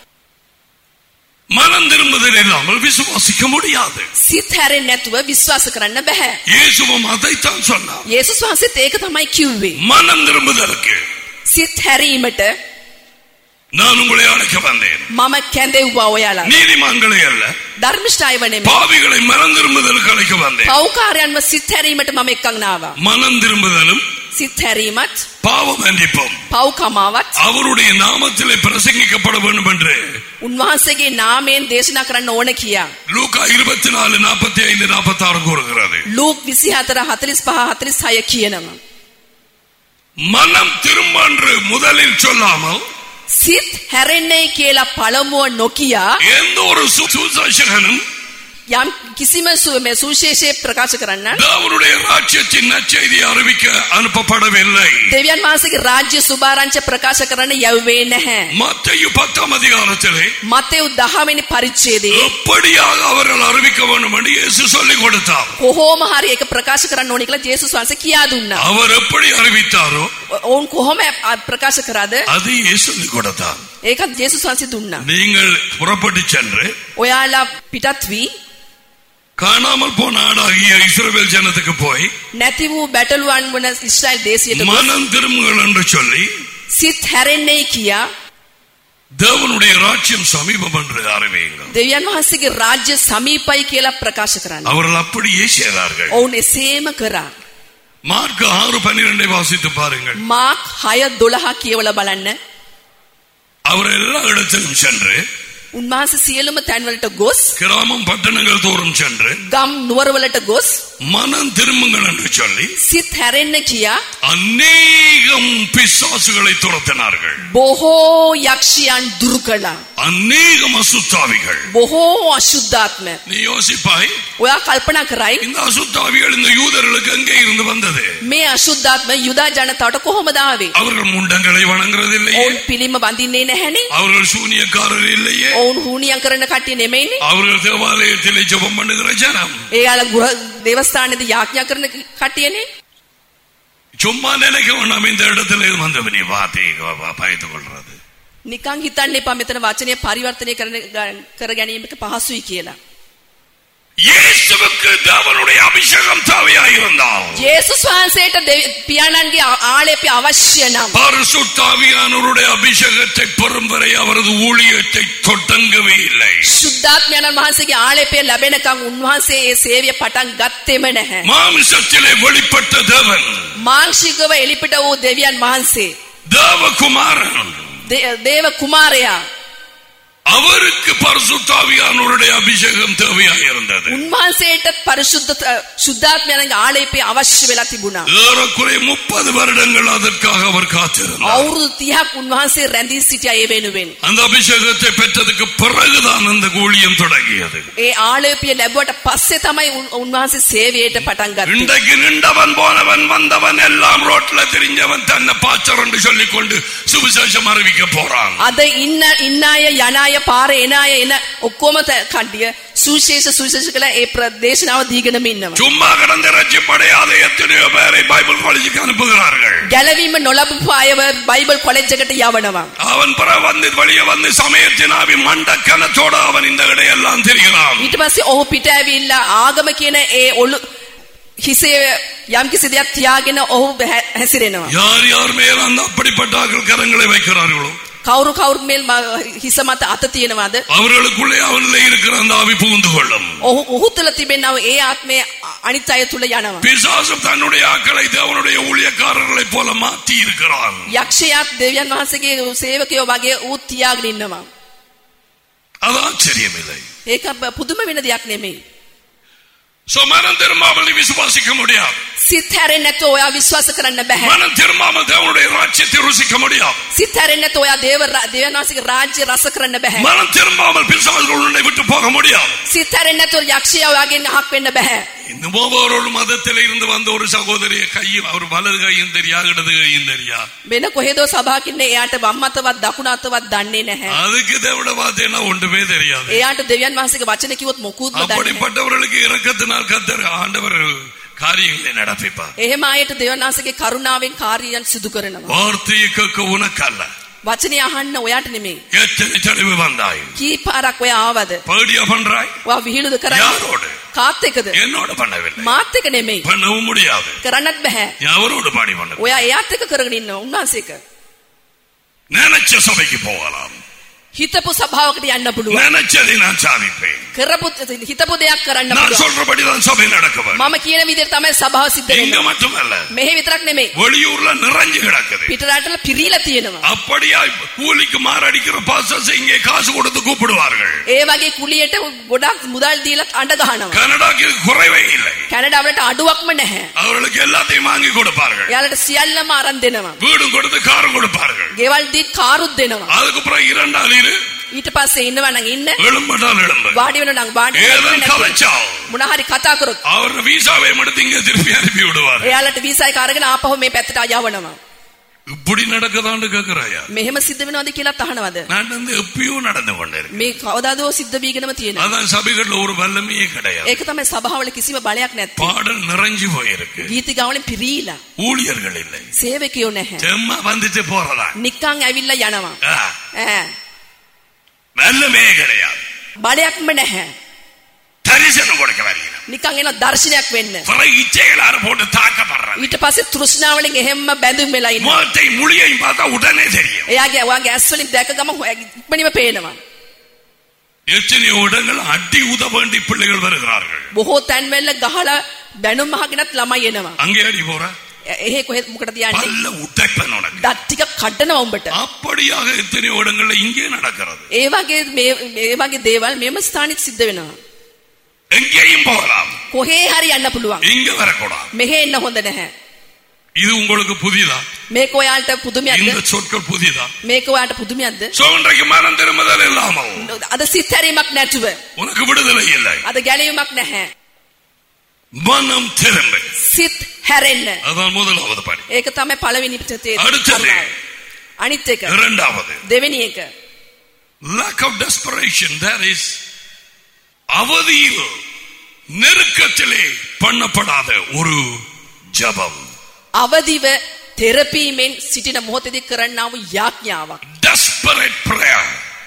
மனம் திரும்புதல் இல்லாமல் விசுவாசிக்க முடியாது සිත් හැරෙන්නේ නැතුව විශ්වාස කරන්න බෑ. இயேசுவும் அதைத்தான் சொன்னார் යේසුස් වහන්සේත් ඒක තමයි කිව්වේ. மனம் திரும்புதலுக்கு සිත් හැරීමට நான் உங்களை அழைக்க வந்தேன் මම කැඳෙව්වා ඔයාලා. நீதிமான்களை அல்ல ධර්මිෂ්ඨායව නෙමෙයි. பாவிகளை மனம் திரும்புதலுக்கு அழைக்க வந்தேன் පෞකාරයන්ව සිත් හැරීමට මම එක්කන් ආවා. மனம் திரும்புதலும் සිත් හැරීමත් பாவ மன்னிப்பும் පෞකමාවත් அவருடைய நாமத்திலே பிரசங்கிக்கப்பட வேண்டும் என்று උන්වහන්සේගේ නාමයෙන් දේශනා කරන්න ඕන කියා. லூக்கா இருபத்தி நாலு நாற்பத்தி ஐந்து நாற்பத்தி ஆறு கூறுகிறது ලූක් 24 45 46 කියනවා. மனம் திரும்ப என்று முதலில் சொல்லாமல் සිත් හැරෙන්නේ කියලා පළමුව නොකියා எந்த ஒரு சு- சுசேஷகனும் යම් කිසිම සු- මේ සුවිශේෂයේ ප්‍රකාශ කරන්න தேவனுடைய ராஜ்யத்தின் நற்செய்தியை அறிவிக்க அனுப்பப்படவில்லை දෙවියන් වහන්සේගේ රාජ්‍ය සුභාරංච ප්‍රකාශ කරන්න යවුවේ නැහැ. மத்தேயு பத்தாம் அதிகாரத்திலே මතෙව් 10 වෙනි පරිච්ඡේදයේ எப்படியாக அவர்கள் அறிவிக்க வேண்டும் என்று இயேசு சொல்லிக் கொடுத்தார் කොහොම හරි ඒක ප්‍රකාශ කරන්න ඕනේ කියලා ජේසුස් වහන්සේ කියා දුන්නා. அவர் எப்படி அறிவித்தாரோ ඔ- ඔවුන් කොහොම අ- ප්‍රකාශ කරාද? அது இயேசு சொல்லிக் கொடுத்தார் ඒකත් ජේසුස් වහන්සේ දුන්නා. நீங்கள் புறப்பட்டு சென்று ඔයාලා පිටත් වී காணாமல் போன ஆடாகிய இஸ்ரவேல் ஜனத்துக்கு போய் නැති වූ බැටළුවන් වන ඉස්රායල් දේශයට ගොස් மனம் திரும்புங்கள் என்று சொல்லி සිත් හැරෙන්නේ කියා தேவனுடைய ராஜ்யம் சமீபம் என்று அறிவியுங்கள் දෙවියන් වහන්සේගේ රාජ්‍ය සමීපයි කියලා ප්‍රකාශ කරන්න. அவர்கள் அப்படியே செய்தார்கள் ඔවුන් එසේම කරා. மார்க் ஆறு பன்னிரெண்டை வாசித்து பாருங்கள் මාක් 6 12 කියවලා බලන්න. அவர் எல்லா இடத்திலும் சென்று උන්වහන්සේ සියලුම තැන්වලට ගොස් கிராமம் பட்டணங்கள் தோறும் சென்று ගම් නුවරවලට ගොස් மனம் திரும்புங்கள் என்று சொல்லி සිත් හැරෙන්න කියා அநேகம் பிசாசுகளை துரத்தினார்கள் බොහෝ යක්ෂයන් දුරු කළා. அநேகம் அசுத்தாவிகள் බොහෝ අශුද්ධාත්ම. நீ யோசிப்பாய் ඔයා කල්පනා කරයි இந்த அசுத்தாவிகள் இந்த யூதர்களுக்கு எங்கே இருந்து வந்தது මේ අශුද්ධාත්ම යුදා ජනතාවට කොහොමද ආවේ? அவர்கள் முண்டங்களை வணங்குறது இல்லையே ඔවුන් පිළිම වඳින්නේ නැහැනේ. அவர்கள் சூனியக்காரர் இல்லையே ඔවුන් හුනියම් කරන කට්ටිය නෙමෙයිනේ. அவர்கள் தேவாலயத்திலே ஜெபம் பண்ணுகிற ஜனம் ඒයාලා ගෘහ දේවස්ථානයේදී යාඥා කරන කට්ටියනේ. சும்மா நினைக்க வேண்டாம் இந்த இடத்துல இது வந்தவ நீ வார்த்தை பயத்துக் கொள்றது නිකන් හිතන්න එපා මෙතන වචනය පරිවර්තනය කරන කර ගැනීමක පහසුයි කියලා. இயேசுவுக்கு தேவனுடைய அபிஷேகம் தேவையாயிருந்தால் ජේසුස් වහන්සේට දෙවි- පියාණන්ගේ ආ- ආලේපය අවශ්‍ය නම් பரிசுத்தாவியானவருடைய அபிஷேகத்தை பெறும் வரை அவரது ஊழியத்தை தொடங்கவே இல்லை ශුද්ධාත්මයණන් වහන්සේගේ ආලේපය ලැබෙනකම් උන්වහන්සේ ඒ සේවය පටන් ගත්තෙම නැහැ. மாமிசத்திலே வெளிப்பட்ட தேவன் මාංශිකව එලිපිට වූ දෙවියන් වහන්සේ தேவகுமாரன் දේ- දේව කුමාරයා அவருக்கு பரிசுத்தாவியானவருடைய அபிஷேகம் தேவையாயிருந்தது උන්වහන්සේට පරිශුද්ධ ශුද්ධාත්මයන්ගේ ආලේපය අවශ්‍ය වෙලා තිබුණා. ஏறக்குறைய முப்பது வருடங்கள் அதற்காக அவர் காத்திருந்தார் අවුරුදු 30ක් උන්වහන්සේ රැඳී සිටියා ඒ වෙනුවෙන්. அந்த அபிஷேகத்தை பெற்றதுக்கு பிறகுதான் அந்த ஊழியம் தொடங்கியது ඒ ආලේපය ලැබුවට පස්සේ තමයි උන්- උන්වහන්සේ සේවයට පටන් ගත්තේ. இன்றைக்கு நின்றவன் போனவன் வந்தவன் எல்லாம் ரோட்ல தெரிஞ்சவன் தன்னை பாச்சர் என்று சொல்லிக் கொண்டு சுவிசேஷம் அறிவிக்க போறான் අද ඉන්න ඉන්න අය යන අය පාර එන අය එන ඔක්කොම ත- කණ්ඩිය සුවිශේෂ සුවිශේෂ කළ ඒ ප්‍රදේශනාව දීගෙනම ඉන්නවා. சும்மா கடந்த ரட்சிப்படையாத எத்தனையோ பேரை பைபிள் காலேஜுக்கு அனுப்புகிறார்கள் ගැලවීම නොලබපු අයව බයිබල් කොලෙජ් එකට යවනවා. அவன் பிற வந்து வெளியே வந்து சமயத்தினாவி மண்டக்கனத்தோட அவன் இந்த இடையெல்லாம் தெரிகிறான் ඊට පස්සේ ඔහු පිට ඇවිල්ලා ආගම කියන ඒ ඔලු හිසේ යම් කිසි දෙයක් තියාගෙන ඔහු බැහැ- හැසිරෙනවා. யார் யார் மேல் அந்த அப்படிப்பட்ட ஆக்கள் கரங்களை வைக்கிறார்களோ කවුරු කවුරු මේල් ම- හිස මත අත තියෙනවද? அவர்களுக்குள்ளே அவனிலே இருக்கிற அந்த ஆவி புகுந்து கொள்ளும் ඔහු ඔහු තුළ තිබෙනව ඒ ආත්මය අනිත් අය තුළ යනවා. பிசாசம் தன்னுடைய ஆக்களை தேவனுடைய ஊழியக்காரர்களைப் போல மாற்றி இருக்கிறான் යක්ෂයාත් දෙවියන් වහන්සේගේ සේවකයෝ වගේ ඌ තියාගෙන ඉන්නවා. அது ஆச்சரியமில்லை ඒක බ- පුදුම වෙන දෙයක් නෙමෙයි. சோ மனம் திரும்பாமல் நீ விசுவாசிக்க முடியாது සිත් හැරෙන්නේ නැතුව ඔයා විශ්වාස කරන්න බෑ. மனம் திரும்பாமல் தேவனுடைய ராஜ்யத்தை ருசிக்க முடியாது සිත් හැරෙන්නේ නැතුව ඔයා දේව රා- දෙවියන් වහන්සේගේ රාජ්‍ය රස කරන්න බෑ. மனம் திரும்பாமல் பிசாசுகள் உன்னை விட்டு போக முடியாது සිත් හැරෙන්නේ නැතුව යක්ෂයා ඔයාගෙන් අහක් වෙන්න බෑ. இந்த ஒரு மதத்தில இருந்து வந்த ஒரு சகோதரிய கையும் அவர் வலது கையும் தெரியா இடது கையும் தெரியா වෙන කොහෙදෝ සභාවකින් එයාට වම් අතවත් දකුණු අතවත් දන්නේ නැහැ. அதுக்கு தேவட வார்த்தைன்னா ஒன்றுமே தெரியாது එයාට දෙවියන් වහන්සේගේ වචන කිව්වොත් මොකුත්ම දන්නේ නැහැ. அப்படிப்பட்டவர்களுக்கு இரக்கத்தினால் கத்தர் ஆண்டவர் காரியங்களை நடப்பிப்பார் එහෙම අයට දෙවියන් වහන්සේගේ කරුණාවෙන් කාර්යයන් සිදු කරනවා. வார்த்தையை கேட்க உனக்கல்ல වචනේ අහන්න ඔයාට නෙමෙයි. எத்தனை தெளிவு வந்தாய் කී පාරක් ඔයා ආවද? பேடியா பண்றாய் ඔයා විහිළුද කරන්නේ? யாரோடு කාත් එක්කද? என்னோட பண்ணவில்லை මාත් එක්ක නෙමෙයි. பண்ணவும் முடியாது කරන්නත් බෑ. யாரோடு பாடி பண்ண ඔයා එයාත් එක්ක කරගෙන ඉන්නවා උන්වහන්සේ එක්ක. நினைச்ச சபைக்கு போகலாம் හිතපු සභාවකට යන්න පුළුවන්. நினைச்சதை நான் சாதிப்பேன் කරපු හිතපු දෙයක් කරන්න நான் පුළුවන්. சொல்றபடிதான் சபை நடக்க வேண்டும் මම කියන විදිහට තමයි සභාව සිද්ධ இங்க වෙන්නේ. மட்டுமல்ல මෙහෙ විතරක් නෙමෙයි. வெளியூர்ல நிறைஞ்சு கிடக்குது පිටරටල පිරීලා තියෙනවා. அப்படியா கூலிக்கு மாரடிக்கிற பாசஸ் இங்கே காசு கொடுத்து கூப்பிடுவார்கள் ඒ වගේ කුලියට ගොඩක් මුදල් දීලා අඬ ගහනවා. கனடாக்கு குறைவே இல்லை කැනඩාවලට අඩුවක්ම නැහැ. அவர்களுக்கு எல்லாத்தையும் வாங்கி கொடுப்பார்கள் එයාලට සියල්ලම අරන් දෙනවා. வீடும் கொடுத்து காரும் கொடுப்பார்கள் ගෙවල් දීත් කාරුත් දෙනවා. அதுக்கப்புறம் இரண்டாம் இரு ඊට පස්සේ ඉන්නවා නම් ඉන්න. எழும்பட்டால் எழும்பு වාඩි වෙනවා නම් වාඩි ஏதன் වෙන්න නැතුව. கதைச்சால் මොන හරි කතා කරොත් அவர் விசாவை எடுத்து இங்க திருப்பி அனுப்பி விடுவார் එයාලට වීසා එක අරගෙන ආපහු මේ පැත්තට යවනවා. இப்படி நடக்குதான்னு கேக்குறாயா මෙහෙම සිද්ධ වෙනවද කියලා අහනවද? நான் வந்து எப்பயும் நடந்து கொண்டிருக்கேன் මේ කවදාදෝ සිද්ධ වීගෙනම තියෙනවා. அதான் சபைகள்ல ஒரு வல்லமையே கிடையாது ඒක තමයි සභාවල කිසිම බලයක් නැත්තේ. பாடல் நிறைஞ்சு போயிருக்கு ගීති ගාවලින් පිරීලා. ஊழியர்கள் இல்லை සේවකයෝ නැහැ. செம்மா வந்துட்டு போறதா නිකං ඇවිල්ලා යනවා. ஆ, ඈ. வல்லமே கிடையாது බලයක්ම නැහැ. தரிசனம் கொடுக்க வருகிறோம் නිකං එන දර්ශනයක් වෙන්න. பல இச்சைகளார போட்டு தாக்கப்படுறாங்க ඊට පස්සේ තෘෂ්ණාවලින් එහෙම්ම බැඳුම් වෙලා ඉන්නවා. முகத்தை மொழியையும் பார்த்தா உடனே தெரியும் එයාගේ ඔයාගේ ඇස් වලින් දැක ගම ඉක්මනින්ම පේනවා. எத்தனையோ இடங்கள் அடி உத வேண்டி பிள்ளைகள் வருகிறார்கள் බොහෝ තැන්වල ගහලා බැනුම් අහගෙනත් ළමයි එනවා. அங்கே அடி போற එ- එහෙ කොහෙත් මොකටද යන්නේ? பல்ல உடைப்பன் உனக்கு දත් ටික කඩනවා උඹට. அப்படியாக எத்தனையோ இடங்கள்ல இங்கே நடக்கிறது ඒ වගේ මේ මේ වගේ දේවල් මෙම ස්ථානෙත් සිද්ධ වෙනවා. எங்கேயும் போகலாம் කොහේ හරි යන්න පුළුවන්. இங்க வரக்கூடாது මෙහෙ එන්න හොඳ නැහැ. இது உங்களுக்கு புதிதா මේක ඔයාලට පුදුමයක්ද? இந்த சொற்கள் புதிதா මේක ඔයාලට පුදුමයක්ද? சோ இன்றைக்கு மனம் திரும்புதல் இல்லாமல் අද සිත් හැරීමක් නැතුව உனக்கு விடுதலை இல்லை අද ගැලවීමක් නැහැ. மனம் திரும்ப සිත් හැරෙන්න. அதான் முதலாவது படி ඒක තමයි පළවෙනි පිටතේ அடுத்தது. අනිත් එක இரண்டாவது දෙවෙනි එක lack of desperation that is அவதியில் நெருக்கத்திலே பண்ணப்படாத ஒரு ஜபம் අවදිව තෙරපීමෙන් සිටින මොහොතේදී කරන්නා වූ යාඥාවක්. desperate prayer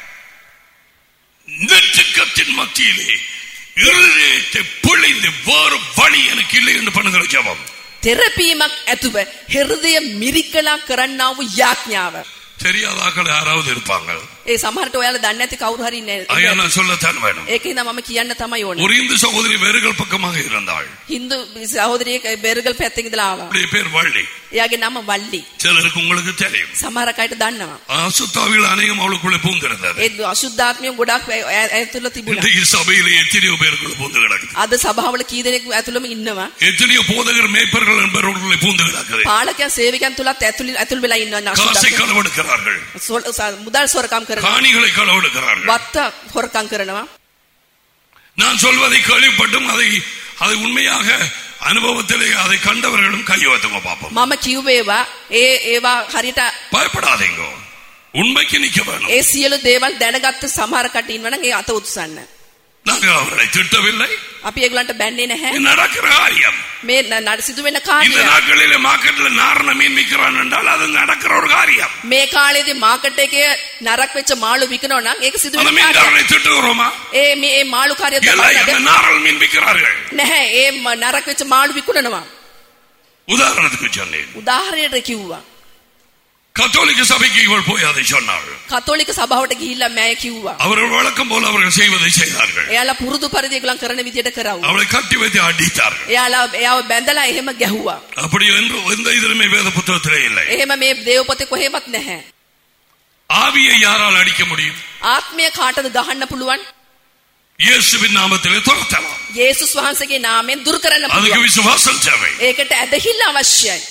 நெருக்கத்தின் மத்தியிலே இருதயத்தை பிழிந்து வேறு வழி எனக்கு இல்லை என்று பண்ணுகிற ஜபம் තෙරපීමක් ඇතුව හෘදය මිරිකලා කරන්නා වූ යාඥාව. தெரியாத ஆக்கள் யாராவது இருப்பாங்க ඒ සමහරට ඔයාලා දන්නේ නැති කවුරු හරි ඉන්නේ. ஐயா நான் சொல்லத்தான் வேணும் ඒකේ නම් මම කියන්න තමයි ඕනේ. ஒரு இந்து சகோதரி வேறுகள் பக்கமாக இருந்தாள் හින්දු සහෝදරියෙක් බෙරගල් පැත්තෙන් ඉඳලා ආවා. அவருடைய பேர் வள்ளி එයාගේ නම වල්ලි. சிலருக்கு உங்களுக்கு தெரியும் සමහර අයට දන්නවා. அசுத்தாவில் அநேகம் அவளுக்குள்ளே பூந்திருந்தது ඒ අශුද්ධාත්මය ගොඩක් ඇ- ඇ- ඇතුළ තිබුණා. இன்றைக்கு சபையிலே எத்தனையோ பேருக்குள்ள பூந்து கிடக்குது අද සභාවල කී දෙනෙක් ඇතුළම ඉන්නවා. எத்தனையோ போதகர் மேய்ப்பர்கள் என்பவர்களுக்குள்ளே பூந்து கிடக்குது පාලකයන් සේවකයන් තුලත් ඇතුළි ඇතුල් වෙලා ඉන්නවා காசை අශුද්ධාත්මය. களவெடுக்கிறார்கள் සොල්- ස- මුදල් සොරකම් කරනවා. காணிகளை களவெடுக்கிறார்கள் වත්ත හොරකම් කරනවා. நான் சொல்வதை கேள்விப்பட்டும் அதை அதை உண்மையாக அனுபவத்திலே அதை கண்டவர்களும் கையெழுத்துங்க பார்ப்போம் මම කිව්වේවා ඒ ඒවා හරියට பயப்படாதீங்க உண்மைக்கு நிக்க வேணும் ඒ සියලු දේවල් දැනගත්ත සමහර කට්ටිය ඉන්නවනම් ඒ අත උත්සන්න. நாங்கள் அவர்களை திட்டவில்லை අපි ඒගොල්ලන්ට බැන්නේ නැහැ. இது நடக்கிற காரியம் මේ න- නඩ සිදු වෙන இந்த කාර්යය. நாட்களிலே மார்க்கெட்ல நாரண மீன் விற்கிறான் என்றால் அது நடக்கிற ஒரு காரியம் මේ කාලේදී මාකට් එකේ නරක් වෙච්ච මාළු විකනවා නම් ඒක සිදු அந்த වෙන කාර්යයක්. மீன்காரனை திட்டுகிறோமா ඒ මේ ඒ මාළු කාර්යය இல்லை තමයි அந்த நாரல் மீன் விற்கிறார்கள் නැහැ. ඒ ම- නරක් වෙච්ච මාළු විකුණනවා. உதாரணத்துக்கு சொன்னேன் උදාහරණයට කිව්වා. கத்தோலிக்க சபைக்கு இவள் போய் அதை சொன்னாள் කතෝලික සභාවට ගිහිල්ලා මෑ කිව්වා. அவர்கள் வழக்கம் போல அவர்கள் செய்வதை செய்தார்கள் එයාලා පුරුදු පරිදි ඒගොල්ලන් කරන විදියට කරවුවා. அவளை கட்டி வைத்து அடித்தார்கள் එයාලා එයාව බැඳලා එහෙම ගැහුවා. அப்படி என்று எந்த இதுலுமே வேத புத்தகத்திலே இல்லை එහෙම මේ දේවපොතේ කොහෙවත් නැහැ. ஆவியை யாரால் அடிக்க முடியும் ආත්මය කාටද ගහන්න පුළුවන්? இயேசுவின் நாமத்திலே துரத்தலாம் යේසුස් වහන්සේගේ නාමයෙන් දුරු කරන්න அதுக்கு පුළුවන්. விசுவாசம் தேவை ඒකට ඇදහිල්ල අවශ්‍යයි.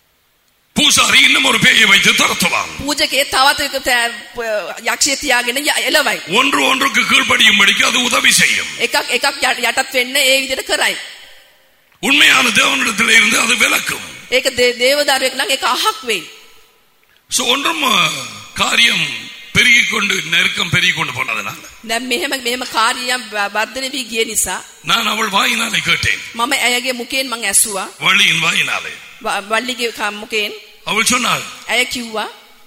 பூசாரி இன்னும் ஒரு பேயை வைத்து துரத்துவான் පූජකේ තවත් එක තෑ- ප- යක්ෂය තියාගෙන ය- එළවයි. ஒன்று ஒன்றுக்கு கீழ்ப்படியும்படிக்கு அது உதவி செய்யும் එකක් එකක් යට- යටත් වෙන්න ඒ විදිහට කරයි. உண்மையான தேவனிடத்திலே இருந்து அது விலக்கும் ඒක දේ- දේවදරුවෙක් නම් ඒක අහක් වෙයි. So, ஒன்றும் அஹ், காரியம் பெருகிக் கொண்டு நெருக்கம் பெருகிக் கொண்டு போனதுனால දැන් මෙහෙම මෙහෙම කාර්යයන් ව- වර්ධනය වී ගිය නිසා நான் அவள் வாயினாலே கேட்டேன் මම ඇයගේ මුකෙන් මං ඇසුවා. வள்ளியின் வாயினாலே ව- වල්ලිගේ ක- මුකෙන් அவள் சொன்னாள் ඇය කිව්වා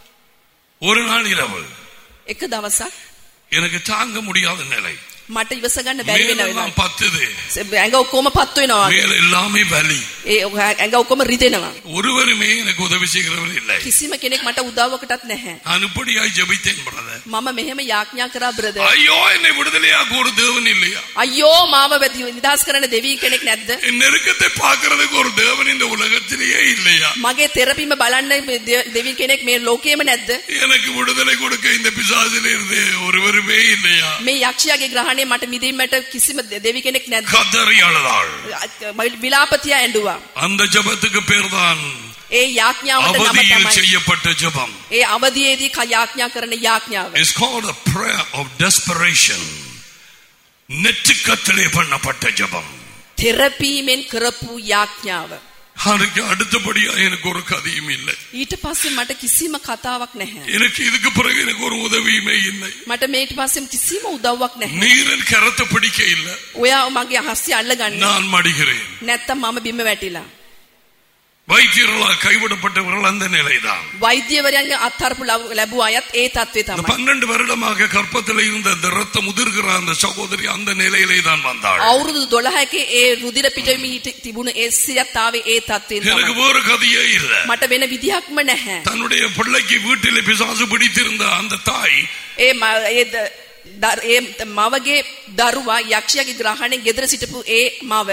ஒரு நாள் இரவு එක දවසක් எனக்கு தாங்க முடியாத நிலை මට ඉවස ගන්න බැරි වෙන වෙනවා. மேலெல்லாம் பத்துது ඇඟ ඔක්කොම පත් වෙනවා. වගේ. மேல எல்லாமே வலி ඒ ඇඟ ඔක්කොම රිදෙනවා. ஒருவருமே எனக்கு உதவி செய்கிறவர் இல்லை කිසිම කෙනෙක් මට උදව්වකටත් නැහැ. நான் இப்படியாய் ஜெபித்தேன் பிரதர் මම මෙහෙම යාඥා කරා බ්‍රදර්. ஐயோ என்னை விடுதலையாக்க ஒரு தேவன் இல்லையா අයියෝ මාව වැදි- නිදහස් කරන්න දෙවී කෙනෙක් නැද්ද? என் நெருக்கத்தை பார்க்கறதுக்கு ஒரு தேவன் இந்த உலகத்திலேயே இல்லையா මගේ තෙරපීම බලන්න මේ දෙ- දෙවී කෙනෙක් මේ ලෝකයේම නැද්ද? எனக்கு விடுதலை கொடுக்க இந்த பிசாசில இருந்து ஒருவருமே இல்லையா මේ යක්ෂයාගේ ග්‍රහණය මට මිදීමට කිසිම දෙ- දෙවි කෙනෙක් නැද්ද? கதறி அழுதாள் විලාපතියා ඇඬුවා. அந்த ஜெபத்துக்கு பேர்தான் ඒ යාඥාවට නම அவதியில் තමයි. செய்யப்பட்ட ஜெபம் ඒ අවදියේදී ක- යාඥා කරන යාඥාව. It's called a prayer of desperation நெற்றுக்கத்திலே பண்ணப்பட்ட ஜெபம் තෙරපීමෙන් කරපු යාඥාව. அதுக்கு அடுத்தபடியா எனக்கு ஒரு கதையும் இல்லை ඊට පස්සේ මට කිසිම කතාවක් නැහැ. எனக்கு இதுக்கு பிறகு எனக்கு ஒரு உதவியுமே இல்லை මට මේට පස්සෙම කිසිම උදව්වක් නැහැ. நீரின் கரத்தை பிடிக்க இல்லை ඔයා මගේ හස්සිය අල්ලගන්න. நான் மடிகிறேன் නැත්තම් මම බිම වැටිලා. வைத்தியர்களால் கைவிடப்பட்டவர்கள் அந்த நிலைதான் වෛද්‍යවරයන්ගේ අත්හරපු ලැබ- ලැබුව අයත් ඒ தત્ත්වය இந்த තමයි. பன்னெண்டு வருடமாக கற்பத்தில் இருந்த அந்த ரத்தம் உதிர்கிற அந்த சகோதரி அந்த நிலையிலே தான் வந்தாள் අවුරුදු 12ක ඒ රුධිර පිටවීම හිට තිබුණ ඒ සියත් ආවේ ඒ தත්ත්වයෙන් எனக்கு තමයි. வேறு கதையே இல்ல මට වෙන විදිහක්ම නැහැ. தன்னுடைய பிள்ளைக்கு வீட்டிலே பிசாசு பிடித்திருந்த அந்த தாய் ඒ ම- ඒ ද- දර- ඒ මවගේ දරුවා යක්ෂයාගේ ග්‍රහණයෙන් ගෙදර සිටපු ඒ මව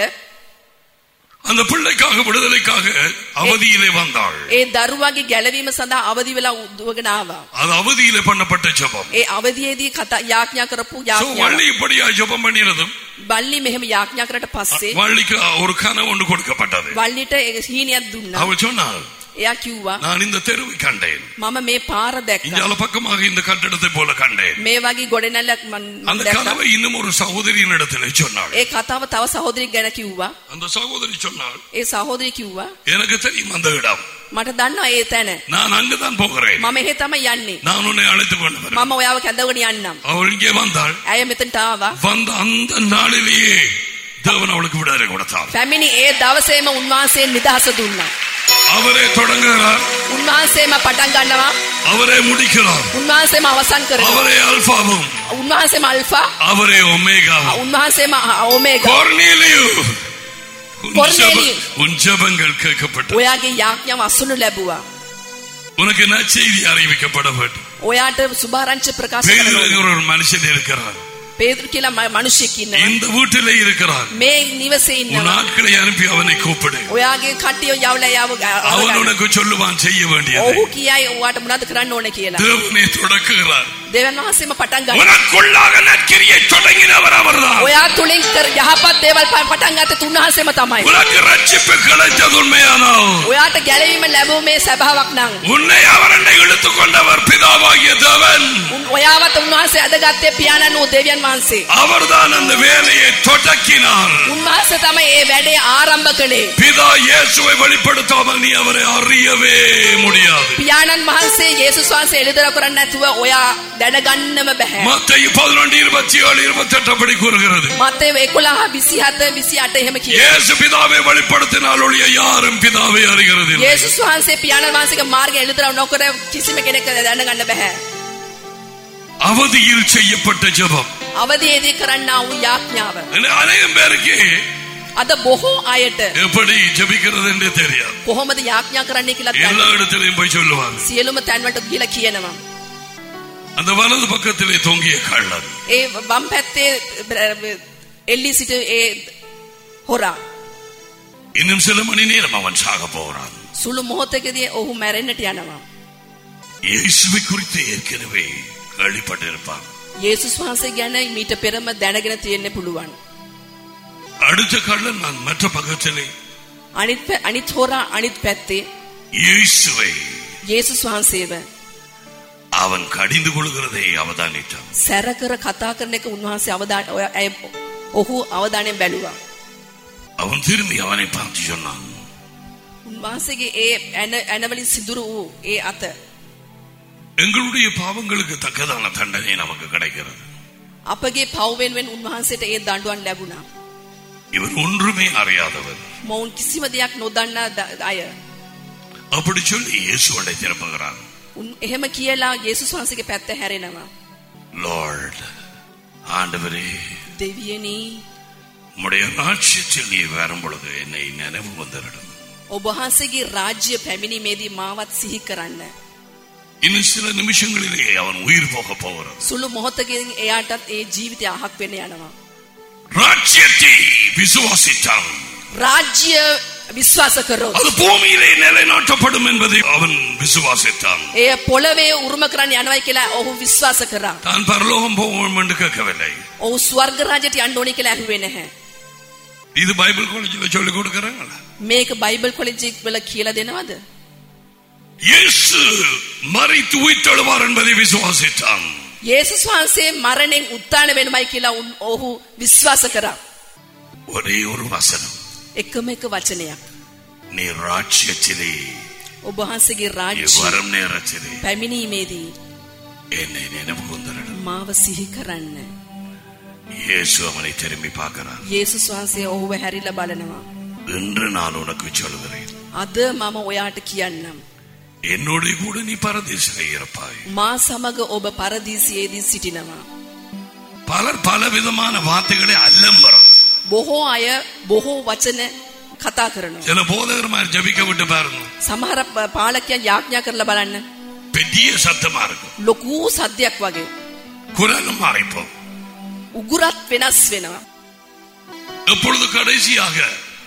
அந்த பிள்ளைக்காக விடுதலைக்காக அவதியிலே வந்தாள் ඒ දරුවාගේ ගැලවීම සඳහා අවදි වෙලා උදවගෙන ආවා. அது அவதியிலே பண்ணப்பட்ட ஜெபம் ඒ අවදියේදී කතා යාඥා කරපු So, යාඥාව. வள்ளி இப்படியா ஜெபம் பண்ணினதும் බල්ලි මෙහෙම යාඥා කරට පස්සේ வள்ளிக்கு ஒரு கனவு ஒன்று கொடுக்கப்பட்டது වල්ලිට ඒ හීනයක් දුන්නා. அவள் சொன்னாள் එයා කිව්වා நான் இந்த தெருவை கண்டேன் මම මේ පාර දැක්කා. இங்கால பக்கமாக இந்த கட்டிடத்தை போல கண்டேன் මේ වගේ ගොඩනැල්ලක් මම මම அந்த දැක්කා. கனவை இன்னும் ஒரு சகோதரியின் இடத்திலே சொன்னாள் ඒ කතාව තව සහෝදරියක් ගැන කිව්වා. அந்த சகோதரி சொன்னாள் ඒ සහෝදරිය කිව්වා எனக்கு தெரியும் அந்த இடம் මට දන්නවා ඒ තැන. நான் அங்குதான் போகிறேன் මම එහෙ තමයි යන්නේ. நான் உன்னை அழைத்துக் கொண்டு வரேன் මම ඔයාව කැඳවගෙන යන්නම්. அவள் இங்கே வந்தாள் ඇය මෙතනට ආවා. வந்த அந்த நாளிலேயே தேவன் அவளுக்கு விடுதலை கொடுத்தார் පැමිණි ඒ දවසේම උන්වහන්සේ නිදහස දුන්නා. அவரே தொடங்குகிறார் උන්වහන්සේම පටන් ගන්නවා. அவரே முடிக்கிறார் උන්වහන්සේම අවසන් කරනවා. அவரே அல்பாவும் උන්වහන්සේම අල්ෆා, அவரே ஒமேகாவும் උන්වහන්සේම ඕමේගා. கொர்நேலியு உன் கொர்நேலியு. ஜெப- உன் ஜெபங்கள் கேட்கப்பட்ட ඔයාගේ යාඥාව අසුණු ලැබුවා. உனக்கு நற்செய்தி அறிவிக்கப்பட வேண்டும் ඔයාට සුභාරංචි ප්‍රකාශ பேதுரு කරනවා. என்கிற ஒரு மனுஷன் இருக்கிறார் පේදුරු කියලා ම- මිනිහෙක් ඉන්නවා. இந்த வீட்டிலே இருக்கிறார் මේ නිවසේ உன் ඉන්නවා. ஆட்களை அனுப்பி அவனை கூப்பிடு ඔයාගේ කට්ටිය යවලා යාව அவன் உனக்கு சொல்லுவான் செய்ய வேண்டியது ඔහු කියයි ඔයාට මොනවද කරන්න ඕන කියලා. தேவனே தொடக்குகிறார் දෙවන් වහන්සේම පටන් ගන්න. உனக்குள்ளாக நற்கிரியை தொடங்கினவர் அவர்தான் ඔයා තුලින් කර යහපත් දේවල් ප- පටන් ගත්තේ තුන්වහන්සේම තමයි. உனக்கு ரட்சிப்பு கிடைத்தது உண்மையானால் ඔයාට ගැලවීම ලැබුමේ සැබාවක් නම් உன்னை அவரண்டை இழுத்துக் கொண்டவர் பிதாவாகிய தேவன் උන්- ඔයාවත් උන්වහන්සේ අදගත්තේ පියාණන් වූ දෙවියන් වහන්සේ. அவர்தான் அந்த வேலையை தொடக்கினார் උන්වහන්සේ තමයි ඒ වැඩේ ආරම්භ කළේ. பிதா இயேசுவை வெளிப்படுத்தாமல் நீ அவரை அறியவே முடியாது පියාණන් වහන්සේ යේසුස් වහන්සේ එළිදර කරන්නේ නැතුව ඔයා දැනගන්නම බෑ. மத்திய பதினொன்று இருபத்தி ஏழு இருபத்தி எட்டு அப்படி கூறுகிறது මතේ 11 27 28 එහෙම කියනවා. இயேசு பிதாவை வெளிப்படுத்தினால் ஒழிய யாரும் பிதாவை அறிகிறது இல்லை. යේසුස් වහන්සේ පියාණන් වහන්සේගේ මාර්ගය එළිදර නොකර කිසිම කෙනෙක් දැනගන්න බෑ. அவதியில் செய்யப்பட்ட ஜெபம் අවදීදී කරන්නා වූ යාඥාව. அநேகம் பேருக்கு අද බොහෝ අයට எப்படி ஜெபிக்கிறது என்று தெரியாது කොහොමද යාඥා කරන්නේ කියලා எல்லா දන්නේ. இடத்திலையும் போய் சொல்லுவாங்க සියලුම තැන්වලට ගිහිලා කියනවා. அந்த வலது பக்கத்திலே தொங்கிய கள்ளன் ඒ වම් පැත්තේ එල්ලි සිට ඒ හොරා இன்னும் சில மணி நேரம் அவன் சாக போகிறான் සුළු මොහොතකදී ඔහු මැරෙන්නට යනවා. இயேசுவை குறித்து ஏற்கனவே கேள்விப்பட்டிருப்பான் යේසුස් වහන්සේ ගැන මීට පෙරම දැනගෙන තියෙන්න පුළුවන්. அடுத்த கள்ளன் நான் மற்ற பக்கத்திலே අනිත් පැ- අනිත් හොරා අනිත් පැත්තේ இயேசுவை යේසුස් වහන්සේව அவன் கடிந்து கொள்கிறதை அவதானித்தான் සැරකර කතා කරන එක උන්වහන්සේ අවධානය ඔය ඇය ඔහු අවධානයෙන් බැලුවා. அவன் திரும்பி அவனை பார்த்து சொன்னான் උන්වහන්සේගේ ඒ ඇන ඇනවලින් සිදුරු වූ ඒ අත எங்களுடைய பாவங்களுக்கு தக்கதான தண்டனை நமக்கு கிடைக்கிறது අපගේ පව්වෙන්වෙන් උන්වහන්සේට ඒ දඬුවම් ලැබුණා. இவர் ஒன்றுமே அறியாதவர் මොවුන් කිසිම දෙයක් නොදන්නා ද- අය. அப்படி சொல்லி இயேசுவனை திரும்புகிறான் උන් එහෙම කියලා යේසුස් වහන්සේගේ පැත්ත හැරෙනවා. லார்ட் ஆண்டவரே දෙවියනි உம்முடைய ராட்சியத்தில் நீ வரும் பொழுது என்னை நினைவு வந்திடும் ඔබ වහන්සේගේ රාජ්‍ය පැමිණීමේදී මාවත් සිහි කරන්න. இன்னும் சில நிமிஷங்களிலே அவன் உயிர் போக போகிறது සුළු මොහොතකින් එයාටත් ඒ ජීවිතය අහක් වෙන යනවා. ராட்சியத்தை விசுவாசித்தான் රාජ්‍ය විශ්වාස කරොත් அது பூமியிலே நிலைநாட்டப்படும் என்பதை அவன் விசுவாசித்தான் එය පොළවේ උරුම කරන්න යනවයි කියලා ඔහු විශ්වාස කරා. தான் பரலோகம் போவோம் என்று கேட்கவில்லை ඔහු ස්වර්ග රාජයට යන්න ඕනේ කියලා ඇහුවේ නැහැ. இது பைபிள் காலேஜில் சொல்லிக் கொடுக்கறாங்களா මේක බයිබල් කොලෙජ් වල කියලා දෙනවද? இயேசு மறித்து உயிர்த்தெழுவார் என்பதை விசுவாசித்தான் යේසුස් වහන්සේ මරණයෙන් උත්තාන වෙනමයි කියලා උන් ඔහු විශ්වාස කරා. ஒரே ஒரு வசனம் එකම එක වචනයක්. நீ ராட்சியத்திலே ඔබ වහන්සේගේ රාජ්‍ය வரும் நேரத்திலே පැමිණීමේදී என்னை நினைவு கொண்டிருடும் මාව සිහි කරන්න. இயேசு அவனை திரும்பி பார்க்கிறார் යේසුස් වහන්සේ ඔහුව හැරිලා බලනවා. இன்று நான் உனக்கு சொல்கிறேன் අද මම ඔයාට කියන්නම්. என்னோட கூட நீ பரதேசிலே இருப்பாய் මා සමග ඔබ පරදීසියේදී සිටිනවා. பலர் பல விதமான வார்த்தைகளை அல்லம்புறது බොහෝ අය බොහෝ වචන කතා කරනවා. சில போதகர்மார் ஜபிக்க விட்டு பாருங்க සමහර ප- පාලකයන් යාඥා කරලා බලන්න. பெரிய சத்தமா இருக்கும் ලොකු සද්දයක් වගේ. குரலும் மறைப்போம் උගුරත් වෙනස් වෙනවා. எப்பொழுது கடைசியாக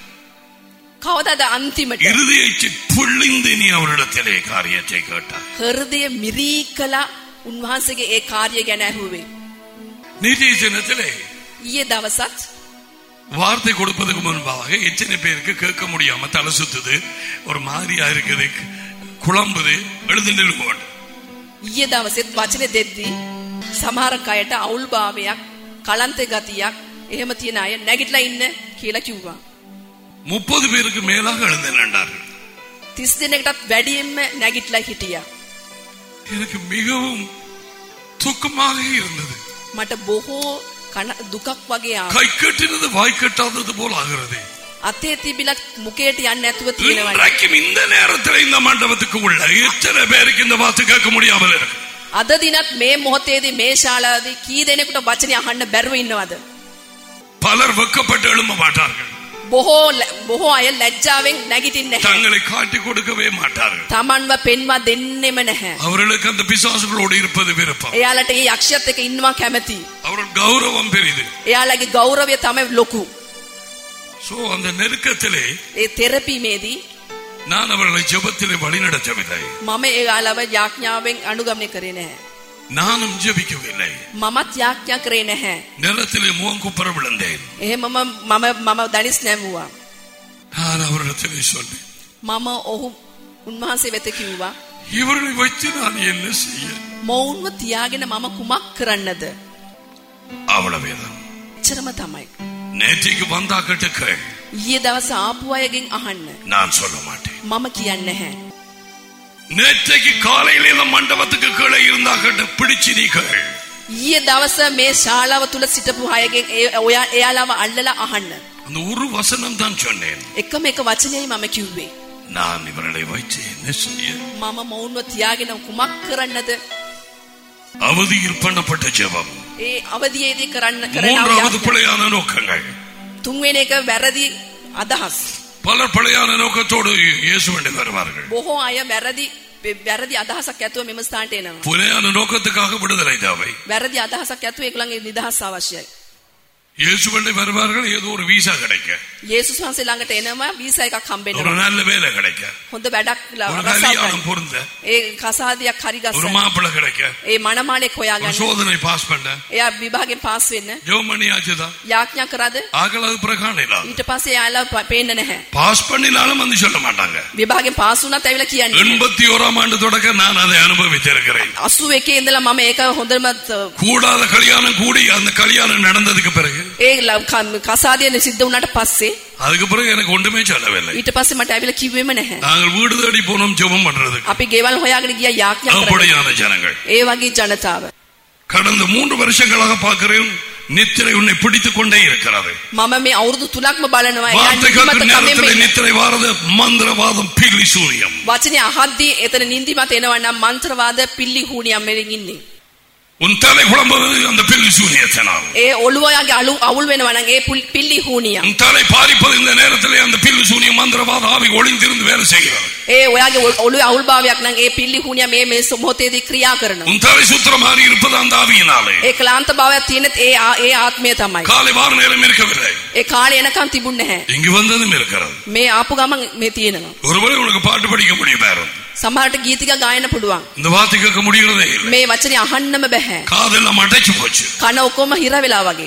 කවදාද අන්තිමට இருதயத்தை புள்ளிந்து நீ அவரிடத்திலே காரியத்தை கேட்டாய் හෘදය මිරී කළා උන්වහන්සේගේ ඒ කාර්ය ගැන ඇහුවේ. நேற்றைய தினத்திலே ඊයේ දවසත් வார்த்தை கொடுப்பதற்கு முன்பாக எத்தனை பேருக்கு கேட்க முடியாம தலை சுத்துது ஒரு மாதிரியா இருக்குது குழம்புது எழுந்து நிற்கும் ඊයේ දවසෙත් වචනේ දෙද්දී සමහර අයට අවුල් භාවයක් කලන්ත ගතියක් එහෙම තියෙන අය නැගිටලා ඉන්න කියලා කිව්වා. முப்பது பேருக்கு மேலாக எழுந்து நின்றார்கள் 30 දිනකටත් වැඩියෙන්ම නැගිටලා හිටියා. எனக்கு மிகவும் துக்கமாக இருந்தது මට බොහෝ කන දුකක් වගේ ආවා. கை கட்டினது வாய் கட்டாதது போல் ஆகிறது අතේ තිබිලා මුකේට යන්නේ නැතුව තියෙනවා. இன்றைக்கும் இந்த நேரத்தில் இந்த மண்டபத்துக்கு உள்ள எத்தனை பேருக்கு இந்த வார்த்தை கேட்க முடியாமல் இருக்கு අද දිනත් මේ මොහොතේදී මේ ශාලාවේදී කී දෙනෙකුට වචනේ අහන්න බැරුව ඉන්නවද? பலர் வெக்கப்பட்டு எழும்ப மாட்டார்கள் බොහෝ ලැ- බොහෝ අය ලැජ්ජාවෙන් නැගිටින්නේ නැහැ. தங்களை காட்டி கொடுக்கவே மாட்டார்கள் Tamanව පෙන්වා දෙන්නෙම නැහැ. அவர்களுக்கு அந்த பிசாசுகளோடு இருப்பது விருப்பம் එයාලට ඒ යක්ෂයත් එක්ක ඉන්නවා කැමති. அவர்கள் கௌரவம் பெரிது එයාලගේ ගෞරවය තමයි ලොකු. சோ அந்த நெருக்கத்திலே ඒ තෙරපීමේදී நான் அவர்களை ஜெபத்திலே வழிநடத்தவில்லை මම එයාලව යාඥාවෙන් අනුගමනය කරේ නැහැ. நானும் ஜெபிக்கவில்லை මමත් යාඥා කරේ නැහැ. நிலத்திலே முகம் குப்புற விழுந்தேன் එහෙමම මම මම දනිස් නැවුවා. நான் அவரிடத்திலே சொன்னேன் මම ඔහු උන්වහන්සේ වෙත කිව්වා இவர்களை வைத்து நான் என்ன செய்ய මොවුන්ව තියාගෙන මම කුමක් කරන්නද? அவ்வளவேதான் එච්චරම තමයි. நேற்றைக்கு வந்தா கிட்ட கேள் ඊයේ දවස් ආපු අයගෙන් අහන්න. நான் சொல்ல மாட்டேன் මම කියන්නේ නැහැ. நேற்றைக்கு காலையில இந்த மண்டபத்துக்கு கீழே இருந்தா கிட்ட பிடிச்சு நீ கேள் ඊයේ දවස මේ ශාලාව තුල සිටපු අයගෙන් ඒ- ඔයා එයාලව අල්ලලා අහන්න. அந்த ஒரு வசனம் தான் சொன்னேன் එකම එක වචනයයි මම කිව්වේ. நான் இவர்களை வைத்து என்ன செய்ய මම මොවුන්ව තියාගෙන කුමක් කරන්නද? அவதியில் பண்ணப்பட்ட ஜெபம் ඒ අවදියේදී කරන්න කරන மூன்றாவது අව්‍යාඥා. பிழையான நோக்கங்கள் තුන්වෙනි එක වැරදි අදහස්. பலர் பிழையான நோக்கத்தோடு இயேசுவண்டை வருவார்கள் බොහෝ අය වැරදි වැරදි අදහසක් ඇතුව මෙම ස්ථානට එනවා. புலையான நோக்கத்துக்காக விடுதலை தேவை වැරදි අදහසක් ඇතුව ඒගොල්ලන්ගේ නිදහස් අවශ්‍යයි. இயேசுவண்டை வருவார்கள் ஏதோ ஒரு வீசா கிடைக்க යේසුස් වහන්සේ ළඟට එනවා වීසා එකක් ஒரு හම්බෙනවා. நல்ல வேலை கிடைக்க හොඳ වැඩක් ஒரு රසාව கல்யாணம் ගන්න. பொருந்த ඒ කසාදියක් හරි ஒரு ගන්න. மாப்பிள்ளை கிடைக்க ඒ මනමාලෙක් ஒரு හොයාගන්න. சோதனை பாஸ் பண்ண එයා විභාගෙන් පාස් වෙන්න. ஜெபம் பண்ணியாச்சுதான் යාඥා කරාද? ஆகல அது பிரகாணம் ඊට පස්සේ යාලා ප- පේන්න නැහැ. பாஸ் பண்ணினாலும் வந்து சொல்ல மாட்டாங்க විභාගෙන් පාස් වුණත් ඇවිල්ලා කියන්නේ. නැහැ. எண்பத்தி ஓராம் ஆண்டு தொடக்க நான் அதை அனுபவித்திருக்கிறேன் 81 ඉඳලා මම ඒක හොඳම கூடாத கல்யாணம் கூடி அந்த கல்யாணம் நடந்ததுக்கு பிறகு ඒ ල- ක- කසාදිය සිද්ධ වුණාට පස්සේ அதுக்கு பிறகு எனக்கு ஒன்றுமே சொல்லவில்லை ඊට පස්සේ මට ඇවිල්ලා කිව්වෙම නැහැ. நாங்கள் வீடு தேடி போனோம் ஜெபம் பண்றதுக்கு අපි ගෙවල් හොයාගෙන ගියා යාඥා කරන්න. அப்படியான ஜனங்கள் ඒ වගේ ජනතාව. கடந்த மூன்று வருஷங்களாக பார்க்கிறேன் நித்திரை உன்னை பிடித்துக் கொண்டே இருக்கிறது මම මේ අවුරුදු 3ක්ම බලනවා එයා வார்த்தை නිදිමත கேட்கும் කමෙන් நேரத்தில் මෙන්න. நித்திரை வாரது மந்திரவாதம் பில்லி சூரியம் වචනේ අහද්දී එතන නිදිමත එනවා නම් මන්ත්‍රවාද පිල්ලි හුණියම් මෙලින් ඉන්නේ. உன் தலை குழம்புவது அந்த பில்லி சூரியத்தினால் ඒ ඔළුව යාගේ අලු අවුල් වෙනවා නම් ඒ පුල්- පිල්ලි හුණියම්. உன் தலை பாரிப்பது இந்த நேரத்திலே அந்த பில்லி சூனியம் மந்திரவாத ஆவி ஒளிந்திருந்து வேலை செய்கிறது ඒ ඔයාගේ ඔල්- ඔළුවේ අවුල් භාවයක් නම් ඒ පිල්ලි හුණියම් මේ මේ මොහොතේදී ක්‍රියා කරනවා. உன் தலை சுத்திர மாதிரி இருப்பது அந்த ஆவியினாலே ඒ ක්ලාන්ත භාවයක් තියෙනෙත් ඒ ආ- ඒ ආත්මය තමයි. காலை வார நேரம் இருக்கவில்லை ඒ කාලේ එනකම් තිබුණ නැහැ. இங்கு வந்ததும் இருக்கிறது මේ ආපු ගමන් මේ තියෙනවා. ஒருவேளை உனக்கு பாட்டு படிக்க முடியும் பாரு සමහරට ගීතික ගායන පුළුවන්. இந்த வார்த்தை கேட்க முடிகிறதே இல்லை මේ වචනේ අහන්නම බෑ. காதெல்லாம் அடைச்சு போச்சு කන ඔක්කොම හිර වෙලා වගේ.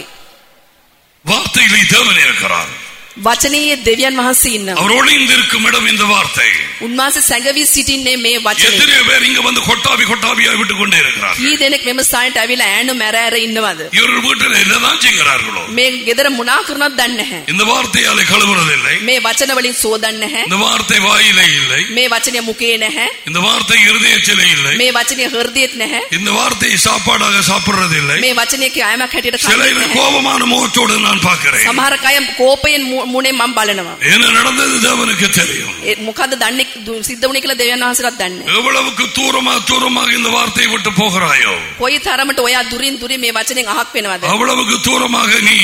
வார்த்தையிலே தேவன் இருக்கிறார் වචනයේ දෙවියන් වහන්සේ ඉන්නවා. அவர் ஒளிந்திருக்கும் இடம் இந்த வார்த்தை උන්වහන්සේ සැඟවී සිටින්නේ මේ වචනේ. எத்தனையோ பேர் இங்க வந்து கொட்டாவி கொட்டாவியா விட்டு கொண்டே இருக்கிறார் කී දෙනෙක් මෙම සායන්ට ඇවිල්ලා ඈනු මැර ඇර ඉන්නවද? இவர்கள் வீட்டில் என்னதான் செய்கிறார்களோ මේ ගෙදර මොනා කරනවද දන්නේ නැහැ. இந்த வார்த்தையாலே கழுவுறதில்லை මේ වචන වලින් සෝදන්නේ නැහැ. இந்த வார்த்தை வாயிலே இல்லை මේ වචනය මුකේ නැහැ. இந்த வார்த்தை இருதயத்திலே இல்லை මේ වචනය හෘදයෙත් නැහැ. இந்த வார்த்தையை சாப்பாடாக சாப்பிடுறதில்லை මේ වචනය කෑමක් හැටියට சில කන්නේ නැහැ. கோபமான முகத்தோடு நான் பார்க்கிறேன் සමහර අය කෝපයෙන් මු- මුණේ මම බලනවා. என்ன நடந்தது தேவனுக்கு தெரியும் ඒ මොකද්ද දන්නේ දු- සිද්ධ වුණේ කියලා දෙවියන් වහන්සේලාත් දන්නේ. නැහැ. எவ்வளவுக்கு தூரமா தூரமாக இந்த வார்த்தையை விட்டு போகிறாயோ කොයි තරමට ඔයා දුරින් දුරින් මේ වචනෙන් අහක් වෙනවද? அவ்வளவுக்கு தூரமாக நீ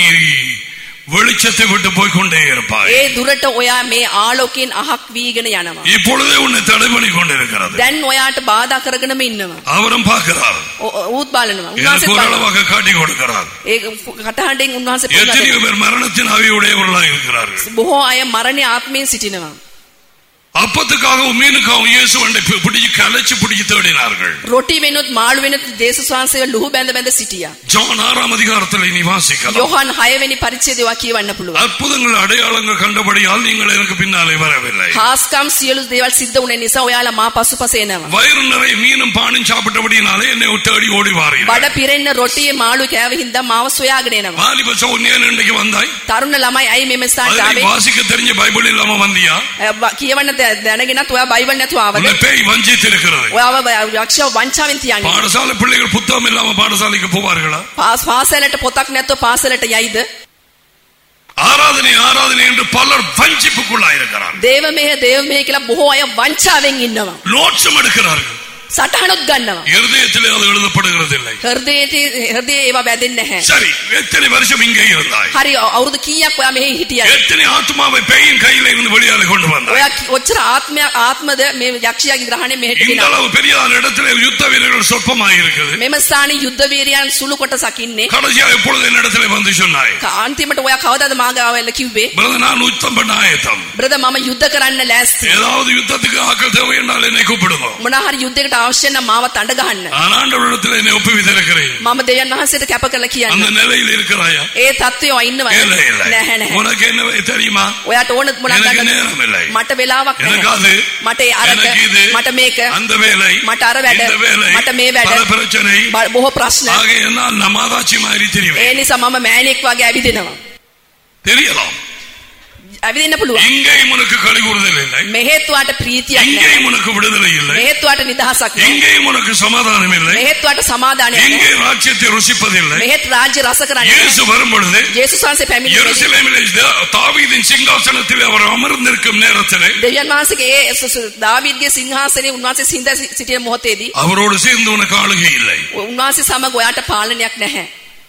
வெளிச்சத்தை விட்டு போய்க்கொண்டே இருப்பாய் ඒ දුරට ඔයා මේ ආලෝකයෙන් අහක් වීගෙන යනවා. இப்பொழுதே உன்னை தடை பண்ணி கொண்டிருக்கிறது දැන් ඔයාට බාධා කරගෙනම ඉන්නවා. அவரும் பார்க்கிறார் ඔ- ඔ- ඌත් බලනවා. எனக்கு උන්වහන්සේත් බලනවා. ஓரளவாக காட்டி கொடுக்கிறார் ඒ කටහඬෙන් උන්වහන්සේ පෙන්වා எத்தனையோ දෙනවා. பேர் மரணத்தின் ஆவியுடையவர்களாக இருக்கிறார்கள் බොහෝ අය මරණය ආත්මයෙන් සිටිනවා. அப்பத்துக்காகவும் மீனுக்காகவும் இயேசு வண்டை பி- பிடிச்சு கலைச்சு பிடிச்சு தேடினார்கள் රොටි වෙනුත් මාළු වෙනුත් දේශ ශාස්ත්‍රය ලුහු බැඳ බැඳ සිටියා. ஜான் ஆறாம் அதிகாரத்தில் நீ வாசிக்கலாம் යොහන් 6 වෙනි පරිච්ඡේදය වා කියවන්න පුළුවන්. அற்புதங்கள் அடையாளங்கள் கண்டபடியால் நீங்கள் எனக்கு பின்னாலே வரவில்லை හාස්කම් සියලු දේවල් සිද්ධ වුණේ නිසා ඔයාලා මා පසුපස එනවා. வயிறு நிறைய மீனும் பானும் சாப்பிட்டபடினாலே என்னை தேடி ஓடி வாரீர்கள் බඩ පිරෙන්න රොටියේ මාළු කෑව හින්දා මාව සොයාගෙන එනවා. வாலிப சௌன்யன் இன்னைக்கு வந்தாய் තරුණ ළමයි ඇයි මෙම ස්ථානට அதை நீ ආවේ? வாசிக்க தெரிஞ்ச பைபிள் இல்லாம வந்தியா අ, බ- කියවන්න දැ- දැනගෙනත් ඔයා බයිබල් නැතුව ආවද? உன்னை பேய் வஞ்சித்திருக்கிறது ඔයාව යක්ෂව වංචාවෙන් තියන්නේ. பாடசாலை பிள்ளைகள் புத்தகம் இல்லாம பாடசாலைக்கு போவார்களா පාස් පාසලට පොතක් නැතුව පාසලට යයිද? ஆராதனை ஆராதனை என்று பலர் வஞ்சிப்புக்குள்ளா இருக்கிறார் දේව මෙහෙ දේව මෙහෙ කියලා බොහෝ අය වංචාවෙන් ඉන්නවා. நோட்சம் எடுக்கிறார்கள் සටහනක් ගන්නවා. இருதயத்திலே அது எழுதப்படுகிறது இல்லை හෘදයේ හෘදයේ ඒවා වැදෙන්නේ නැහැ. சரி எத்தனை வருஷம் இங்கே இருந்தாய் හරි අවුරුදු කීයක් ඔයා මෙහෙ හිටියද? எத்தனை ஆத்மாவை பேயின் கையில இருந்து வெளியால கொண்டு வந்தாய் ඔයා කි- ඔච්චර ආත්මය ආත්මද මේ යක්ෂයාගේ ග්‍රහණය මෙහෙට இந்த ගෙනාවා. அளவு பெரியான இடத்துல யுத்த வீரர்கள் சொற்பமாக இருக்குது මෙම ස්ථානයේ යුද්ධ වීරයන් සුළු කොටසක් ඉන්නේ. கடைசியா எப்பொழுது என்னிடத்துல வந்து சொன்னாய் ක- අන්තිමට ඔයා කවදාද මාගාවෙල්ල කිව්වේ? பிரதர் நான் யுத்தம் பண்ண ஆயத்தம் බ්‍රද මම යුද්ධ කරන්න ලෑස්ති. ஏதாவது யுத்தத்துக்கு ஆக்கள் தேவை என்றால் என்னை கூப்பிடுங்க මොනවා හරි යුද්ධයකට අවශ්‍ය නම් මාවත් අඬ ගහන්න. நான் ஆண்டவரிடத்தில் என்னை ஒப்புவித்திருக்கிறேன் මම දෙවියන් වහන්සේට කැප කරලා කියන්න. அந்த நிலையில் இருக்கிறாயா ඒ தත්ත්වය ඉන්නවද? இல்லை இல்லை නැහැ නැහැ. உனக்கு என்ன தெரியுமா ඔයාට ඕන මොනවද எனக்கு ගන්නද? நேரம் இல்லை මට වෙලාවක් எனக்கு නැහැ. அது මට ඒ අරක எனக்கு இது මට මේක அந்த வேலை මට අර වැඩ இந்த வேலை මට මේ වැඩ பல பிரச்சனை බ- බොහෝ ප්‍රශ්න. ஆக என்னால் நமாதாட்சி மாதிரி ඒ தெரியும் නිසා මම මෑණියෙක් වගේ ඇවිදිනවා. தெரியலாம் ඇවිදින්න පුළුවන්. எங்கேயும் உனக்கு களி கூறுதல் இல்லை මෙහෙත්වාට ප්‍රීතියක් නැහැ. எங்கேயும் உனக்கு விடுதலை இல்லை මෙහෙත්වාට නිදහසක් නැහැ. எங்கேயும் உனக்கு சமாதானம் இல்லை මෙහෙත්වාට සමාදානයක් නැහැ. எங்கே ராஜ்யத்தை ருசிப்பதில்லை මෙහෙත් රාජ්‍ය රස කරන්නේ නැහැ. இயேசு வரும் பொழுது ජේසුස් වහන්සේ පැමිණෙන්නේ எருசலேமிலே தா- தாவீதின் சிங்காசனத்தில் அவர் அமர்ந்திருக்கும் நேரத்திலே දෙවියන් වහන්සේගේ ඒ ස- ස- දාවීද්ගේ සිංහාසනයේ උන්වහන්සේ සිඳ සිටින මොහොතේදී அவரோடு சேர்ந்து உனக்கு ஆளுகை இல்லை උන්වහන්සේ සමග ඔයාට පාලනයක් නැහැ.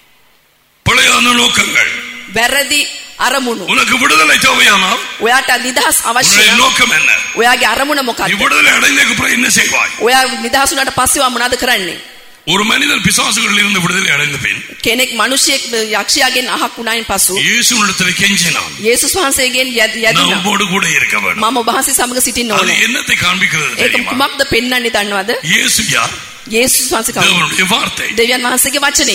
பிழையான நோக்கங்கள் වැරදි අරමුණු. உனக்கு விடுதலை தேவையானால் ඔයාට නිදහස් අවශ්‍ය உன்னுடைய නම් நோக்கம் என்ன ඔයාගේ අරමුණ நீ මොකක්ද? விடுதலை அடைந்ததுக்கு அப்புறம் என்ன செய்வாய் ඔයා නිදහස් වුණාට පස්සේ ඔයා මොනවද කරන්නේ? ஒரு மனிதன் பிசாசுகளில் இருந்து விடுதலை அடைந்த பின் කෙනෙක් මිනිසෙක් යක්ෂයාගෙන් අහක් වුණායින් පසු இயேசுனிடத்தில் கெஞ்சினான் යේසුස් වහන්සේගෙන් යද- நான் යදිනා உம்மோடு கூட இருக்க வேண்டும் මම ඔබ වහන්සේ සමග සිටින්න அது ඕනේ. என்னத்தை காண்பிக்கிறது ඒක தெரியுமா කුමක්ද පෙන්වන්නේ දන්නවද? இயேசு யார் යේසුස් වහන්සේ කවුද? தேவனுடைய வார்த்தை දෙවියන් වහන්සේගේ වචනය.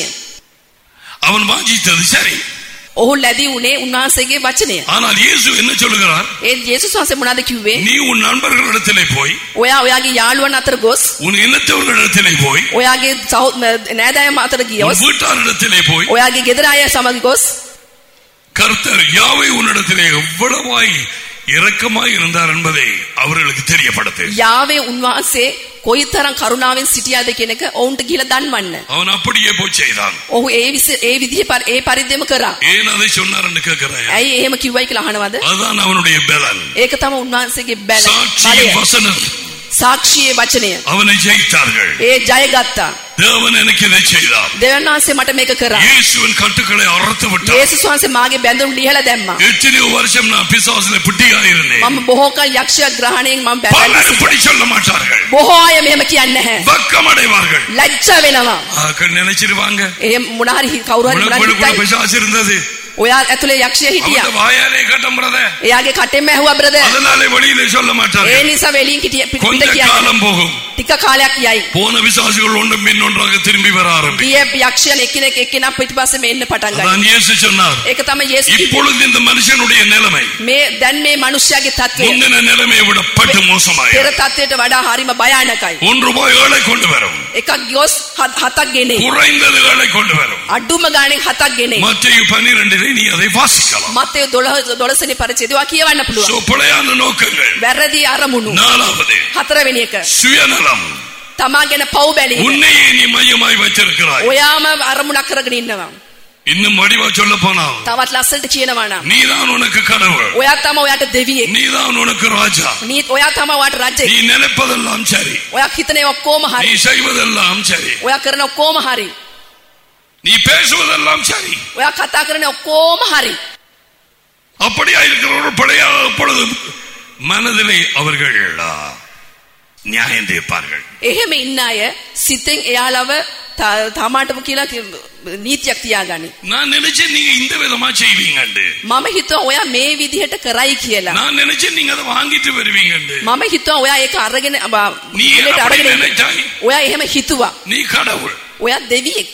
அவன் வாஞ்சித்தது சரி ඔහු ලැබී උනේ උන්වහන්සේගේ වචනය. ஆனால் இயேசு என்ன சொல்லுகிறார் ඒ යේසුස් වහන්සේ මොනවද කිව්වේ? நீ உன் நண்பர்களிடத்திலே போய் ඔයා ඔයාගේ යාළුවන් අතර ගොස් உன் இனத்தவர்களிடத்திலே போய் ඔයාගේ සහෝ- නෑදෑයන් අතර உன் ගියොත් வீட்டாரிடத்திலே போய் ඔයාගේ ගෙදර අය සමග ගොස් கர்த்தர் யாவை உன்னிடத்திலே எவ்வளவாய் இரக்கமாய் இருந்தார் என்பதை அவர்களுக்கு தெரியப்படுத்து යාවේ උන්වහන්සේ කොයිතරම් කරුණාවෙන් සිටියාද කියන එක ඔවුන්ට ගිහිලා දන්වන්න. அவன் அப்படியே போய் செய்தான் ඔහු ඒ විස ඒ විදිහ පර- ඒ පරිද්දෙම කරා. ஏன் அதை சொன்னார் என்று கேட்கிறாய் ඇයි එහෙම කිව්වයි කියලා අහනවද? அதுதான் அவனுடைய பலன் ඒක තමයි උන්වහන්සේගේ බැල. சாட்சியின் බලය. வசனம் සාක්ෂියේ වචනය. அவனை ஜெயித்தார்கள் ඒ ජය ගත්තා. தேவன் எனக்கு இதை செய்தார் දෙවියන් වහන්සේ මට මේක කරා. இயேசுவின் கட்டுக்களை அறுத்து விட்டார் යේසුස් වහන්සේ මාගේ බැඳුම් ලිහලා දැම්මා. எத்தனையோ வருஷம் நான் பிசாசுல பிட்டியா இருந்தேன் මම බොහෝ කල යක්ෂ ග්‍රහණයෙන් මම බැඳලා பலர் இப்படி சொல்ல மாட்டார்கள் බොහෝ අය මෙහෙම කියන්නේ නැහැ. பக்கம் அடைவார்கள் ලැජ්ජ වෙනවා. ஆக்கள் நினைச்சிருவாங்க එහෙම මොන හරි කවුරු හරි මොනවා உனக்குள்ள හිතයි. பிசாசு இருந்தது ඔයා ඇතුලේ යක්ෂය හිටියා. அவன் வாயாலே கட்டம்றத එයාගේ කටෙන්ම ඇහුවා බ්‍රදර්. அதனால வெளியில சொல்ல ඒ மாட்டார்கள் නිසා වෙලින් හිටිය පිට கொஞ்ச කියන්නේ. காலம் போகும் ටික කාලයක් යයි. போன விசுவாசிகள் ஒன்றும் பின் ஒன்றாக திரும்பி வர ஆரம்பி ගිය යක්ෂයන් එක්කෙනෙක් එක්කෙනා පිටිපස්සේ මෙන්න පටන් ගන්නවා. அதான் இயேசு சொன்னார் ඒක තමයි යේසුස් කිව්වේ. இப்பொழுது இந்த மனுஷனுடைய நிலைமை මේ දැන් මේ මිනිස්යාගේ තත්ත්වය முந்தின நிலைமையை விட பட்டு மோசமாய் පෙර තත්ත්වයට වඩා හරිම භයානකයි. ஒன்று ரூபாய் ஏழை கொண்டு வரும் එකක් ගියොස් හත්- හතක් ගෙනේ. குறைந்தது ஏழை கொண்டு வரும் අඩුම ගාණෙන් හතක් ගෙනේ. மத்திய பன்னிரெண்டிலே நீ அதை வாசிக்கலாம் මත්තේ 12 12 පරිච්ඡේදය ඔයා කියවන්න So, පුළුවන්. பிழையான நோக்கங்கள் වැරදි අරමුණු. நாலாவது හතරවෙනි එක. சுயநலம் තමා ගැන පව් බැලීම. உன்னையே நீ மையமாய் வைத்திருக்கிறாய் ඔයාම අරමුණක් කරගෙන ඉන්නවා. இன்னும் வடிவா சொல்ல போனால் තවත් ලස්සනට කියනවා නම්. நீதான் உனக்கு கடவுள் ඔයා තමයි ඔයාට දෙවියෙක්. நீதான் உனக்கு ராஜா නීත් ඔයා තමයි ඔයාට රජෙක්. நீ நினைப்பதெல்லாம் சரி ඔයා හිතන ඒවා ඔක්කොම நீ හරි. செய்வதெல்லாம் சரி ඔයා කරන ඔක්කොම හරි. நீ பேசுவதெல்லாம் சரி ඔයා කතා කරන ඔක්කොම හරි. அப்படியா இருக்கிறவர்கள் பழைய எப்பொழுதும் மனதிலே அவர்கள் ஆ, நியாயம் தீர்ப்பார்கள் එහෙම ඉන්න අය සිතෙන් එයාලව ත- තමාටම කියලා කි- නීතියක් තියාගනි. நான் நினைச்சேன் நீங்க இந்த விதமா செய்வீங்கண்டு මම හිතුවා ඔයා මේ විදිහට කරයි කියලා. நான் நினைச்சேன் நீங்க அதை வாங்கிட்டு வருவீங்கண்டு මම හිතුවා ඔයා ඒක අරගෙන අබ- நீ එලෙට அப்படி අරගෙන එන්න. நினைச்சாய் ඔයා එහෙම හිතුවා. நீ கடவுள் ඔයා දෙවියෙක්.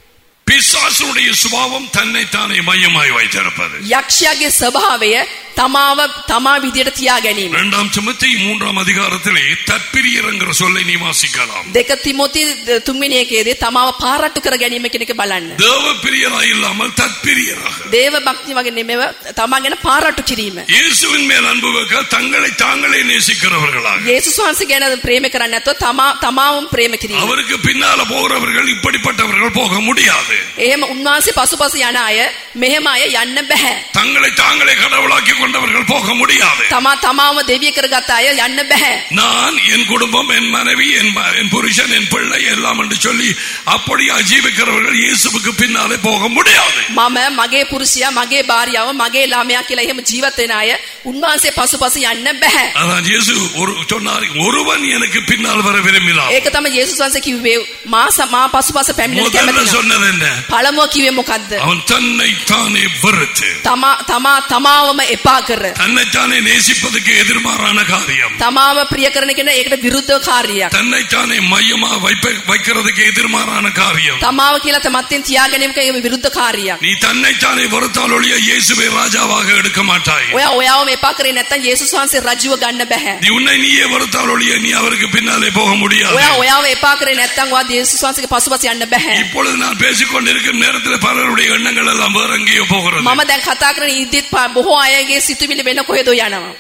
பிசாசுடைய சுபாவம் தன்னைத்தானே மையமாய் வைத்திருப்பது යක්ෂයාගේ ස්වභාවය තමාව තමා විදියට තියා ගැනීම. இரண்டாம் சுமத்தி மூன்றாம் அதிகாரத்திலே தற்பிரியங்கிற சொல்லை நீ வாசிக்கலாம் දෙක තිමොති තුන්වෙනි එකේදී තමාව පාරට්ටු කර ගැනීම කියන එක බලන්න. தேவ பிரியராய் இல்லாமல் தற்பிரியராக දේව භක්ති වගේ නෙමෙව තමා ගැන පාරට්ටු කිරීම. இயேசுவின் மேல் அன்பு வைக்க தங்களை தாங்களே நேசிக்கிறவர்களாக යේසුස් වහන්සේ ගැන ප්‍රේම කරන්නේ නැත්නම් තමා තමාවම ප්‍රේම කිරීම. அவருக்கு பின்னால போகிறவர்கள் இப்படிப்பட்டவர்கள் போக முடியாது එහෙම උන්වහන්සේ පසුපස යන අය මෙහෙම අය යන්න බෑ. தங்களை தாங்களே கடவுளாக்கி கொண்டவர்கள் போக முடியாது තමා තමාවම දෙවිය කරගත්ත අය යන්න බෑ. நான் என் குடும்பம் என் மனைவி என் ம- என் புருஷன் என் பிள்ளை எல்லாம் என்று சொல்லி அப்படியா ஜீவிக்கிறவர்கள் இயேசுவுக்கு பின்னாலே போக முடியாது මම මගේ පුරුෂයා මගේ භාර්යාව මගේ ළමයා කියලා එහෙම ජීවත් වෙන අය උන්වහන්සේ පසුපස යන්න බෑ. அதான் இயேசு ஒரு சொன்னார் ஒருவன் எனக்கு பின்னால் வர விரும்பினார் ඒක තමයි යේසුස් වහන්සේ කිව්වේ මා ස- මා පසුපස පැමිණෙන්න முதல்ல කැමති. சொன்னது என்ன පළමුව කිව්වේ මොකද්ද? அவன் தன்னை தானே வெறுத்து තමා තමා තමාවම එපා කර. தன்னைத்தானே நேசிப்பதுக்கு எதிர்மாறான காரியம் තමාව ප්‍රිය කරන කෙනා ඒකට විරුද්ධ කාර්යයක්. தன்னைத்தானே மையமா வைப்ப வைக்கிறதுக்கு எதிர்மாறான காரியம் තමාව කියලා තමත්ෙන් තියාගැනීමක ඒක විරුද්ධ කාර්යයක්. நீ தன்னைத்தானே வெறுத்தால் ஒழிய இயேசுவை ராஜாவாக எடுக்க மாட்டாய் ඔයා ඔයාවම එපා කරේ නැත්නම් යේසුස් වහන්සේ රජුව ගන්න බෑ. நீ உன்னை நீயே வெறுத்தால் ஒழிய நீ அவருக்கு பின்னாலே போக முடியாது ඔයා ඔයාව එපා කරේ නැත්නම් ඔයා යේසුස් වහන්සේගේ පසුපස යන්න බෑ. இப்பொழுது நான் பேசிக்கொண்டிருக்கும் நேரத்தில் பலருடைய எண்ணங்கள் எல்லாம் வேற எங்கேயோ போகிறது මම දැන් කතා කරන ඉදිත් ප- බොහෝ අයගේ සිතුවිලි වෙන කොහෙද යනවා.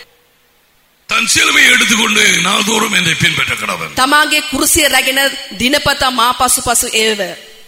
தன் சிலுவையை எடுத்துக்கொண்டு நாள்தோறும் என்னை பின்பற்ற கடவன் තමාගේ කුරුසිය රැගෙන දිනපතා මා පසුපසු ඒව.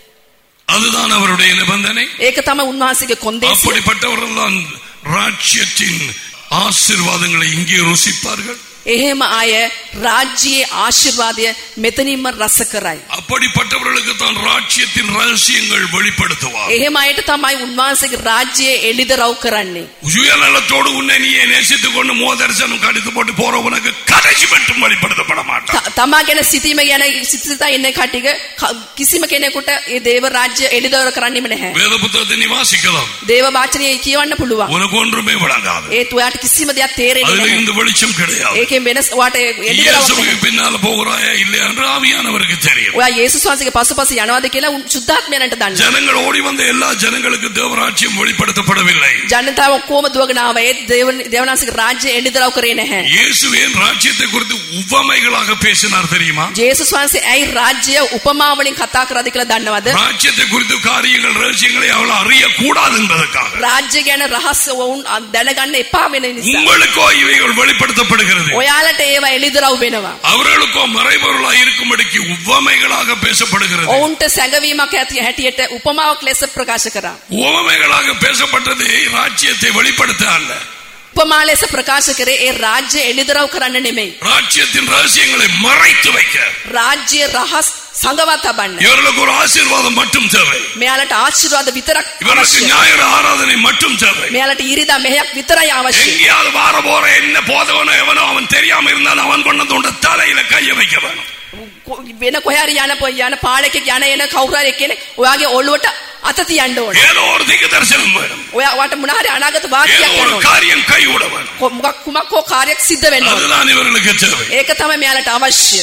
அதுதான் அவருடைய நிபந்தனை ඒක තමයි උන්වහන්සේගේ කොන්දේසිය. அப்படிப்பட்டவர்கள் தான் ராஜ்யத்தின் ஆசீர்வாதங்களை இங்கே ருசிப்பார்கள் එහෙම අය රාජ්‍යයේ ආශිර්වාදය මෙතනින්ම රස කරයි. அப்படிப்பட்டவர்களுக்கு தான் ராஜ்யத்தின் ரகசியங்கள் வெளிப்படுத்துவார் එහෙම අයට තමයි උන්වහන්සේගේ රාජ්‍යයේ එළිදරව් කරන්නේ. சுயநலத்தோடு உன்னை நீயே நேசித்துக் கொண்டு மோதர்சனம் கடித்து போட்டு போற உனக்கு கடைசி மட்டும் வெளிப்படுத்தப்பட மாட்டான் ත- තමා ගැන සිතීම ගැන සිතසිතා ඉන්න කටික ක- කිසිම කෙනෙකුට ඒ දේව රාජ්‍ය එළිදවර කරන්නෙම නැහැ. வேத புத்தகத்தை நீ வாசிக்கலாம் දේව වාචනය කියවන්න පුළුවන්. உனக்கு ஒன்றுமே விளங்காது ඒත් ඔයාට කිසිම දෙයක් තේරෙන්නේ அதுல නැහැ. இந்த வெளிச்சம் கிடையாது ඒකෙන් වෙනස් ඔයාට එළිදරව් இயேசுவுக்கு பின்னால போகிறாயா இல்லையா என்று ஆவியானவருக்கு தெரியும் ඔයා යේසුස් වහන්සේගේ පසුපස යනවාද කියලා උන් සුද්ධාත්මයන්ට දන්න. ஜனங்கள் ஓடி வந்த எல்லா ஜனங்களுக்கு தேவராட்சியம் வெளிப்படுத்தப்படவில்லை ජනතාව ඔක්කොම දුවගෙන ආවා. ඒත් දේව- දේවනාංශික රාජ්‍ය එළිදරව් කරේ නැහැ. இயேசுவின் ராஜ்யத்தை குறித்து உவமைகளாக பேசினார் தெரியுமா ජේසුස් වහන්සේ ඇයි රාජ්‍ය උපමා වලින් කතා කරාද කියලා දන්නවද? ராஜ்யத்தை குறித்து காரியங்கள் ரகசியங்களை அவள் அறியக்கூடாது என்பதற்காக රාජ්‍ය ගැන රහස් වුන් දැනගන්න එපා වෙන නිසා. உங்களுக்கோ இவைகள் வெளிப்படுத்தப்படுகிறது ඔයාලට ඒවා එළිදරව් වෙනවා. அவர்களுக்கோ மறைபொருளாய் இருக்கும்படிக்கு உவமைகளாக பேசப்படுகிறது ඔවුන්ට සැඟවීමක් ඇති හැටියට උපමාවක් ලෙස ප්‍රකාශ කරා. உவமைகளாக பேசப்பட்டது ராஜ்யத்தை வெளிப்படுத்த அல்ல උපමා ලෙස ප්‍රකාශ කරේ ඒ රාජ්‍ය එළිදරව් කරන්න නෙමෙයි. ராஜ்யத்தின் ரகசியங்களை மறைத்து வைக்க රාජ්‍ය රහස් සංගවා තබන්න. இவர்களுக்கு ஒரு ஆசீர்வாதம் மட்டும் தேவை මෙයාලට ආශිර්වාද විතරක් இவர்களுக்கு අවශ්‍යයි. ஞாயிறு ஆராதனை மட்டும் தேவை මෙයාලට ඉරිදා මෙහෙයක් විතරයි අවශ්‍යයි. எங்கேயாவது வார போற என்ன போதவனோ எவனோ அவன் தெரியாம இருந்தாலும் அவன் கொண்டு உண்ட தலையில கைய வைக்க வேணும் කො- වෙන කොහරි යන පො- යන පාලකෙක් යන එන කවුරු හරි කෙනෙක් ඔයාගේ ඔළුවට අත තියන්න ඕන. ஏதோ ஒரு திக்கு தரிசனம் வேணும் ඔයා වට මොන හරි අනාගත ஏதோ වාක්‍යයක් ஒரு යන්න ඕන. காரியம் கை விட வேணும் කො- මොකක් කුමක් හෝ කාර්යයක් සිද්ධ වෙන්න ඕන. அதுதான் இவர்களுக்கு தேவை ඒක තමයි මෙයාලට අවශ්‍ය.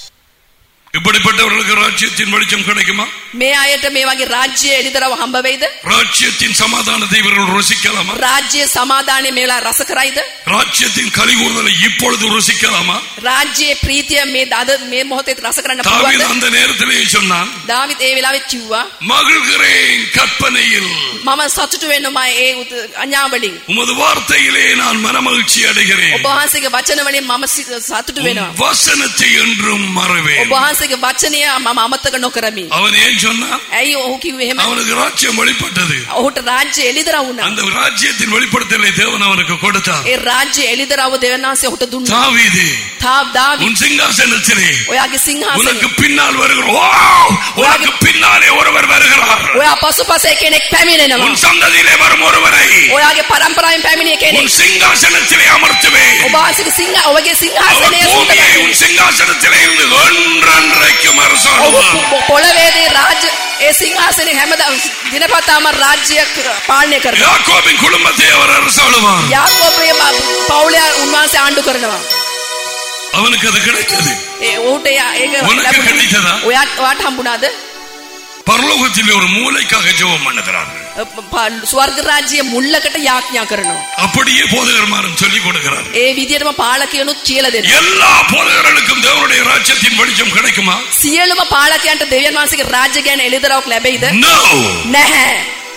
இப்படிப்பட்டவர்களுக்கு ராஜ்யத்தின் வெளிச்சம் கிடைக்குமா මේ අයට මේ වගේ රාජ්‍ය එළිදරව් හම්බ වෙයිද? ராஜ்யத்தின் சமாதானத்தை இவர்கள் ருசிக்கலாமா රාජ්‍ය සමාදානය මේලා රස කරයිද? ராஜ்யத்தின் கலிகூறுதலை இப்பொழுது ருசிக்கலாமா රාජ්‍යයේ ප්‍රීතිය මේ අද මේ මොහොතේ රස කරන්න தாவீது පුළුවන්ද? அந்த நேரத்திலே சொன்னான் දාවිත් ඒ වෙලාවේ කිව්වා மகிழ்கிறேன் கற்பனையில் මම සතුටු වෙනවා ඒ උත- අඥාවලින්. உமது வார்த்தையிலே நான் மனமகிழ்ச்சி அடைகிறேன் ඔබ වහන්සේගේ වචන වලින් මම සි- සතුටු உம் වෙනවා. வசனத்தை என்றும் மறவேன் ඔබ වහන්සේගේ වචනය මම අමතක නොකරමි. அவன் ஏன் சொன்னான் ඇයි ඔහු කිව්වේ එහෙම? அவனுக்கு ராஜ்யம் வெளிப்பட்டது ඔහුට රාජ්‍ය එළිදරව් වුණා. அந்த ராஜ்யத்தின் வெளிப்படுத்தலை தேவன் அவனுக்கு கொடுத்தார் ඒ රාජ්‍ය එළිදරව් දෙවනාසේ ඔහුට දුන්නා. தாவீது තාව් දාවි உன் சிங்காசனத்திலே ඔයාගේ සිංහාසනය. உனக்கு பின்னால் வருகிற ஓ உனக்கு பின்னாலே ஒருவர் வருகிறார் ඔයා පසුපස කෙනෙක් පැමිණෙනවා. உன் சந்ததியிலே வரும் ஒருவரை ඔයාගේ පරම්පරාවෙන් පැමිණිය உன் කෙනෙක්. சிங்காசனத்திலே அமர்த்துவேன் ඔබ වහන්සේගේ සිංහ ඔබගේ அவர் සිංහාසනය සූත பூமியை කරනවා. உன் சிங்காசனத்திலே இருந்து என்றென்றைக்கும் ඔබ அரசாடுவார் පො- පොළවේදී රාජ්‍ය ඒ සිංහාසනය හැමදා දිනපතාම රාජ්‍ය ක- පාලනය කරනවා. யாக்கோபின் குடும்பத்தை அவர் அரசாளுவார் යාකෝබේ පවුලේ උන්වහන්සේ ආණ්ඩු කරනවා. அவனுக்கு அது கிடைத்தது ඒ ඔහුට එයා- ඒක உனக்கு ලැබුණා. கிடைத்ததா ඔයාට ඔයාට හම්බුණාද? பரலோகத்தில் ஒரு மூளைக்காக ஜெபம் பண்ணுகிறார்கள் ප- ස්වර්ග රාජ්‍ය මුල්ලකට යාඥා කරනවා. அப்படியே போதகர்மாரும் சொல்லிக் கொடுக்கிறார் ඒ විදිහටම පාලකයනුත් කියලා දෙනවා. எல்லா போதகர்களுக்கும் தேவனுடைய ராஜ்யத்தின் வெளிச்சம் கிடைக்குமா සියලුම පාලකයන්ට දෙවියන් වහන්සේගේ රාජ්‍ය ගැන එළිදරව්ක් ලැබෙයිද? No. නැහැ.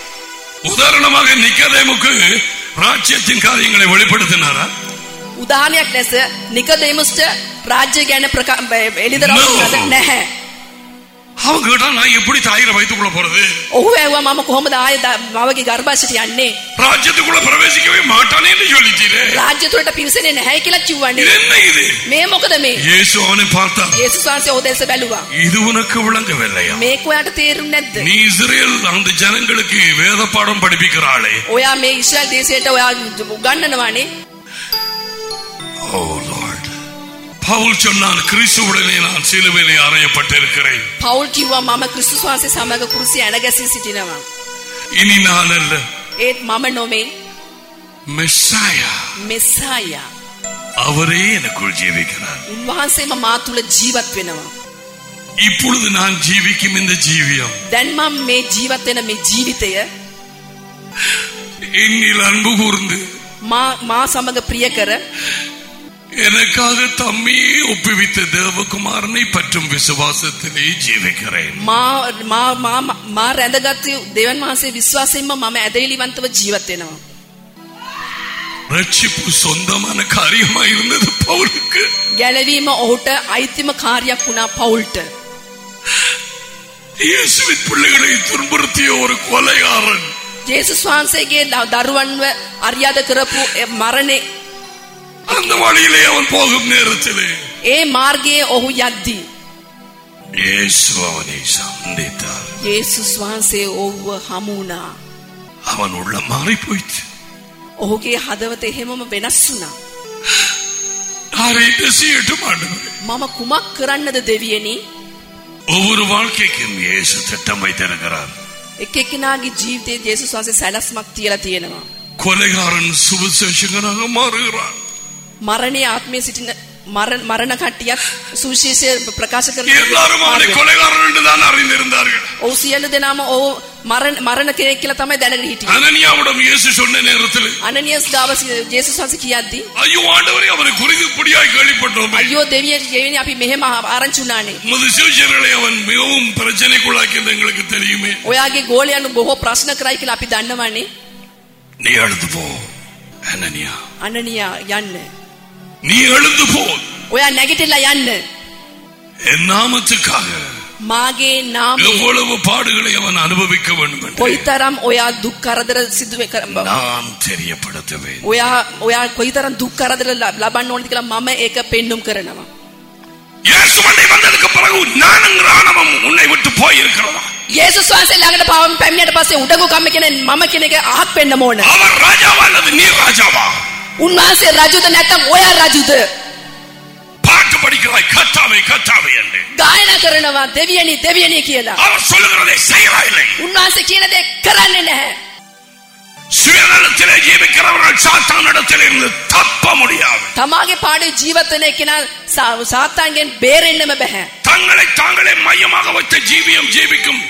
உதாரணமாக நிக்கதேமுக்கு ராஜ்யத்தின் காரியங்களை வெளிப்படுத்தினாரா උදාහරණයක් ලෙස නිකදෙමුස්ට රාජ්‍ය ගැන ප්‍රකා- එළිදරව් No. දුන්නද? නැහැ. அவங்க கேட்டா நான் எப்படி தாயிர வயிற்றுக்குள்ள போறது ඔහු ඇහුවා මම කොහොමද ආයේ ද- මවගේ ගර්භාෂයට යන්නේ? ராஜ்யத்துக்குள்ள பிரவேசிக்கவே மாட்டானே என்று சொல்லிட்டீரே රාජ්‍ය තුළට පිවිසෙන්නේ නැහැ කියලා කිව්වනේ. இது என்ன இது මේ මොකද මේ? இயேசு அவனை பார்த்தான் යේසුස් වහන්සේ ඔහු දෙස බැලුවා. இது உனக்கு விளங்கவில்லையா මේක ඔයාට තේරුම් නැද්ද? நீ இஸ்ரேல் அந்த ஜனங்களுக்கு வேத பாடம் படிப்பிக்கிறாளே ඔයා මේ ඉස්රායල් දේශයට ඔයා උගන්වනවානේ. ஓ லார்ட் பவுல் சொன்னான் கிறிஸ்துவுடனே நான் சிலுவையிலே அறையப்பட்டிருக்கிறேன் පවුල් කිව්වා මම ක්‍රිස්තුස් වහන්සේ සමග කුරුසිය ඇනගැසී සිටිනවා. இனி நான் அல்ல ඒත් මම නොමේ மெஸ்ஸாயா මෙස්සායා. அவரே எனக்குள் ஜீவிக்கிறார் උන්වහන්සේම මා තුළ ජීවත් වෙනවා. இப்பொழுது நான் ஜீவிக்கும் இந்த ஜீவியம் දැන් මම මේ ජීවත් වෙන මේ ජීවිතය என்னில் அன்பு கூர்ந்து මා මා සමග ප්‍රිය කර எனக்காக தம்மையே ஒப்புவித்த தேவகுமாரனை பற்றும் விசுவாசத்திலே ஜீவிக்கிறேன் මා මා මා මා රැඳගත් දෙවන් වහන්සේ විශ්වාසයෙන්ම මම ඇදහිලිවන්තව ජීවත් වෙනවා. ரட்சிப்பு சொந்தமான காரியமா இருந்தது பவுலுக்கு ගැලවීම ඔහුට අයිතිම කාර්යයක් වුණා පවුල්ට. இயேசுவின் பிள்ளைகளை துன்புறுத்திய ஒரு கொலைகாரன் ජේසුස් වහන්සේගේ ද- දරුවන්ව අරියාද කරපු ඒ මරණේ அந்த வழியிலே அவன் போகும் நேரத்திலே ඒ මාර්ගයේ ඔහු යද්දී இயேசு அவனை சந்தித்தார் යේසුස් වහන්සේ ඔහුව හමු වුණා. அவன் உள்ள மாறி போயிற்று ඔහුගේ හදවත එහෙමම වෙනස් වුණා. யாரை என்ன செய்யட்டும் ஆண்டவரே මම කුමක් කරන්නද දෙවියනි? ஒவ்வொரு வாழ்க்கைக்கும் இயேசு திட்டம் வைத்திருக்கிறார் එක් එක්කෙනාගේ ජීවිතයේ ජේසුස් වහන්සේ සැලැස්මක් තියලා තියෙනවා. கொலைகாரன் சுவிசேஷகனாக மாறுகிறான் මරණයේ ආත්මයේ සිටින මරණ මරණ කට්ටියත් සුවිශේෂය ප්‍රකාශ කරන எல்லாரும் அவனை கொலைகாரன் என்று தான் அறிந்திருந்தார்கள் ඔව් සියලු දෙනාම ඔහු මරණ මරණ කෙනෙක් කියලා තමයි දැනගෙන හිටියේ. அனனியாவிடம் இயேசு சொன்ன நேரத்தில் අනනියස් ගාව සි- ජේසුස් වහන්සේ කියද්දී ஐயோ ஆண்டவரே அவனை குறித்து புடியாய் கேள்விப்பட்டோம் අයියෝ දෙවිය දෙවියනි අපි මෙහෙම ආරංචි වුණානේ. உமது சிவச்சர்களை அவன் மிகவும் பிரச்சனைக்குள்ளாக்கியது எங்களுக்கு தெரியுமே ඔයාගේ ගෝලයන් බොහෝ ප්‍රශ්න කරයි කියලා අපි දන්නවනේ. நீ எழுந்து போ அனனியா අනනියා යන්න. நீ எழுந்து போ ඔයා නැගිටලා යන්න. என் நாமத்துக்காக මාගේ නාමය எவ்வளவு பாடுகளை அவன் அனுபவிக்க வேண்டும் என்று කොයිතරම් ඔයා දුක් කරදර සිදුවේ කර நான் தெரியப்படுத்துவேன் ඔයා ඔයා කොයිතරම් දුක් කරදර ල- ලබන්න ඕනද කියලා මම ඒක පෙන්눔 කරනවා. இயேசு மண்டை வந்ததுக்கு பிறகு ஞானம் ராணவம் உன்னை விட்டு போய் இருக்கிறதா යේසුස් වහන්සේ ළඟට පාවම පැමිණියට පස්සේ උඩගු කම කියන මම කෙනෙක් අහක් වෙන්න ඕන. அவர் ராஜாவா அல்லது நீ ராஜாவா උන්වහන්සේ රජුද නැත්නම් ඔයා රජුද? பாட்டு படிக்கிறாய் கத்தாவை கத்தாவை என்று ගායනා කරනවා දෙවියනි දෙවියනි කියලා. அவர் சொல்லுகிறதை செய்கிறா இல்லை උන්වහන්සේ කියන දේ කරන්නේ නැහැ. சுயநலத்திலே ஜீவிக்கிறவர்கள் சாத்தான் இடத்தில் இருந்து தப்ப முடியாது තමාගේ පාඩේ ජීවත් වෙන කෙනා සා- සාතාන්ගෙන් බේරෙන්නම බෑ. தங்களை தாங்களே மையமாக வைத்த ஜீவியம் ஜீவிக்கும்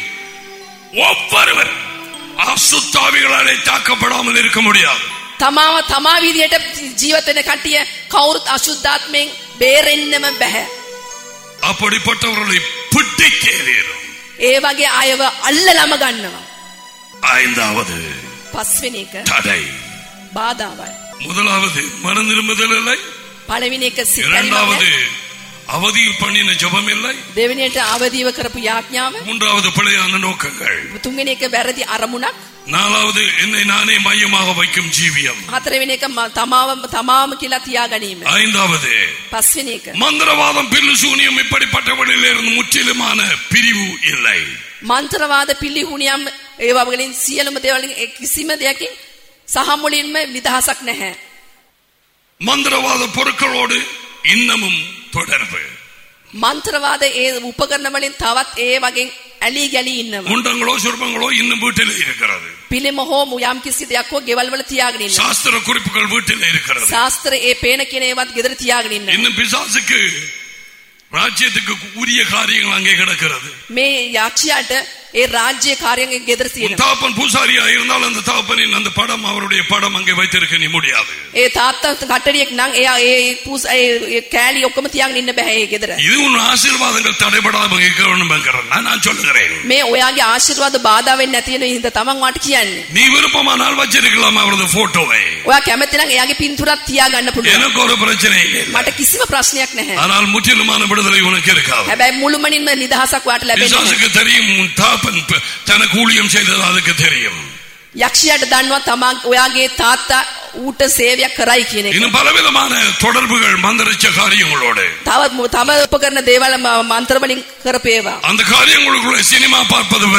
ஒவ்வொருவர் அசுத்தாவிகளாலே தாக்கப்படாமல் இருக்க முடியாது තමාව තමා විදියට ජීවත් වෙන කට්ටිය කවුරුත් අශුද්ධාත්මයෙන් බේරෙන්නම බෑ. அப்படிப்பட்டவர்களை பிடிக்கே தீரும் ඒ වගේ අයව අල්ලලම ගන්නවා. ஐந்தாவது පස්වෙනි එක தடை බාධාවයි. முதலாவது மனநிரும்புதல் இல்லை පළවෙනි එක இரண்டாவது සිතරිමයි. அவதியில் பண்ணின ஜெபம் இல்லை දෙවෙනියට අවදීව කරපු යාඥාව. மூன்றாவது பிழையான நோக்கங்கள் තුන්වෙනි එක වැරදි අරමුණක්. நாலாவது என்னை நானே மையமாக வைக்கும் ஜீவியம் හතරවෙනි එක ම- තමාව තමාම කියලා තියා ගැනීම. ஐந்தாவது පස්වෙනි එක மந்திரவாதம் பில்லு சூனியம் இப்படிப்பட்டவர்களில் இருந்து முற்றிலுமான பிரிவு இல்லை මන්ත්‍රවාද පිළිහුණියම් ඒවා වලින් සියලුම දේවල් වලින් කිසිම දෙයකින් සහ මුලින්ම නිදහසක් නැහැ. மந்திரவாத பொருட்களோடு இன்னமும் தொடர்பு මන්ත්‍රවාද ඒ උපකරණ වලින් තවත් ඒ වගේ ඇලි ගැලි ඉන්නවා. முண்டங்களோ சுர்பங்களோ இன்னும் வீட்டில் இருக்கிறது පිළිම හෝ යම් කිසි දෙයක් හෝ ගෙවල් වල තියාගෙන ඉන්නවා. சாஸ்திர குறிப்புகள் வீட்டில் இருக்கிறது ශාස්ත්‍ර ඒ පේන කියන ඒවත් ගෙදර තියාගෙන ඉන්නවා. இன்னும் பிசாசுக்கு ராஜ்யத்துக்கு உரிய காரியங்கள் அங்கே கிடக்கிறது මේ යක්ෂයාට ඒ රාජ්‍ය කාර්යයෙන් ගෙදර உன் තියෙනවා. தகப்பன் பூசாரியா இருந்தால் அந்த தகப்பனின் அந்த படம் அவருடைய படம் அங்கே வைத்திருக்க நீ முடியாது ඒ තාත්තා කට්ටරියෙක් නම් එයා ඒ පූස ඒ ඒ කෑලි ඔක්කොම තියාගෙන ඉන්න බෑ ඒ ගෙදර. இது உன் ஆசீர்வாதங்கள் தடைபடாம இருக்க வேண்டும் என்கிறேன் நான் நான் சொல்லுகிறேன் මේ ඔයාගේ ආශිර්වාද බාධා වෙන්නේ නැති වෙන හින්දා තමන් වාට කියන්නේ. நீ விருப்பமானால் வச்சிருக்கலாம் அவரது போட்டோவை ඔයා කැමති නම් එයාගේ පින්තූරක් තියාගන්න පුළුවන්. எனக்கு ஒரு பிரச்சனை இல்லை මට කිසිම ප්‍රශ්නයක් නැහැ. ஆனால் முற்றிலுமான விடுதலை உனக்கு இருக்காது හැබැයි முழுමනින්ම නිදහසක් වාට ලැබෙන්නේ නැහැ. பிசாசுக்கு தெரியும் உன் தாப்பன் ப- தனக்கு ஊழியம் செய்தது அதுக்கு தெரியும் යක්ෂයාට දන්නවා තමා ඔයාගේ තාත්තා ඌට සේවයක් කරයි කියන එක. இன்னும் பலவிதமான தொடர்புகள் மந்திரிச்ச காரியங்களோடு තව තම උපකරන දේවල් ම- මන්ත්‍ර වලින් කරපේවා. அந்த காரியங்களுக்குள்ள சினிமா பார்ப்பது வரும்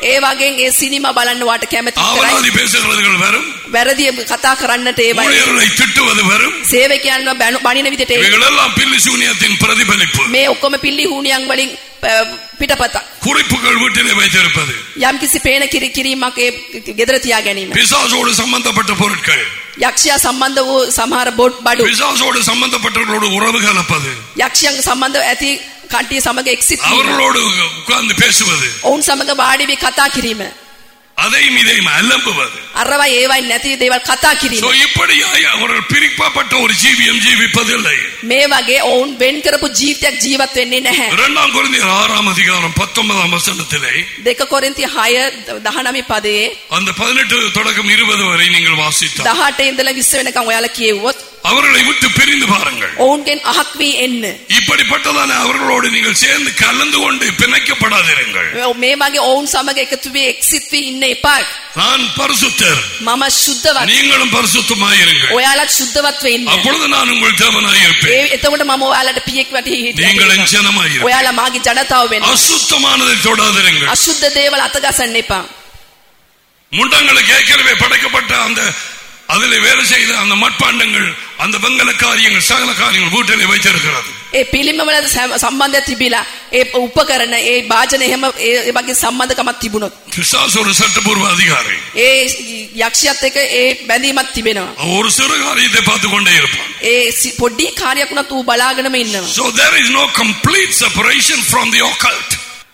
ඒ වගේ ඒ සිනිමා බලන්න වාට කැමති කරයි. அவலாதி பேசுகிறவர்கள் வரும் වැරදි කතා කරන්නට ඒවයි. ஊழியர்களை திட்டுவது வரும் සේවකයන්ව බැනු- බනින විදිහට ඒ- இவைகளெல்லாம் பில்லி சூனியத்தின் பிரதிபலிப்பு මේ ඔක්කොම පිල්ලි හුණියන් වලින් අ, පිටපතක්. குறிப்புகள் வீட்டிலே வைத்திருப்பது යම් කිසි පේන කිරි කිරීමක් ඒ ගෙදර තියා ගැනීම. பிசாசோடு சம்பந்தப்பட்ட பொருட்கள் යක්ෂයා සම්බන්ධ වූ සමහර බොඩ් බඩු. பிசாசோடு சம்பந்தப்பட்டவர்களோடு உறவு கலப்பது යක්ෂයන් සම්බන්ධ ඇති කට්ටිය සමග එක්සිත් වීම. அவர்களோடு உட்கார்ந்து பேசுவது ඔවුන් සමග වාඩි වී කතා කිරීම. அதையும் இதையும் அலம்புவது අරවා ඒවයි නැති දේවල් කතා කිරීම. So, இப்படியாய் அவர்கள் பிரிக்கப்பட்ட ஒரு ஜீவியம் ஜீவிப்பதில்லை මේ වගේ ඔවුන් වෙන් කරපු ජීවිතයක් ජීවත් වෙන්නේ නැහැ. இரண்டாம் குழந்தையர் ஆறாம் அதிகாரம் பத்தொன்பதாம் வசனத்திலே දෙක කොරින්ති 6 19 පදයේ அந்த பதினெட்டு தொடக்கம் இருபது வரை நீங்கள் வாசித்தார் 18 ඉඳලා 20 වෙනකම් ඔයාලා කියෙව්වොත් அவர்களை விட்டு பிரிந்து பாருங்கள் ඔවුන්ගෙන් අහක් වී එන්න. இப்படிப்பட்டதான அவர்களோடு நீங்கள் சேர்ந்து கலந்து கொண்டு பிணைக்கப்படாதிருங்கள் මේ වගේ ඔවුන් සමග එකතු වී එක්සිත් වී ඉන්න එපා. நான் பரிசுத்தர் මම ශුද්ධවත්. நீங்களும் பரிசுத்தமாயிருங்கள் ඔයාලත් ශුද්ධවත් වෙන්න. அப்பொழுது நான் உங்கள் தேவனாயிருப்பேன் ඒ එතකොට මම ඔයාලට පියෙක් වැටි நீங்கள் என் හිටියා. ஜனமாயிருப்பேன் ඔයාලා මාගේ ජනතාව වෙන්න. அசுத்தமானதை தொடாதிருங்கள் අශුද්ධ දේවල් අතගසන්න එපා. முண்டங்களுக்கு ஏற்கனவே படைக்கப்பட்ட அந்த அதிலே வேலை செய்த அந்த மட்பாண்டங்கள் அந்த வெங்கல காரியங்கள் சகல காரியங்கள் வீட்டிலே வைத்திருக்கிறது ඒ පිළිමවල සැම- සම්බන්ධයක් තිබිලා ඒ උපකරණ ඒ වාජන එහෙම ඒ ඒ වගේ සම්බන්ධකමක් තිබුණොත් பிசாசு ஒரு சட்டப்பூர்வ அதிகாரி ඒ යක්ෂයත් එක්ක ඒ බැඳීමක් තිබෙනවා. அவன் ஒரு சிறு காரியத்தை பார்த்து கொண்டே இருப்பான் ඒ සි- පොඩි කාර්යයක් වුණත් ඌ බලාගෙනම ඉන්නවා. So there is no complete separation from the occult.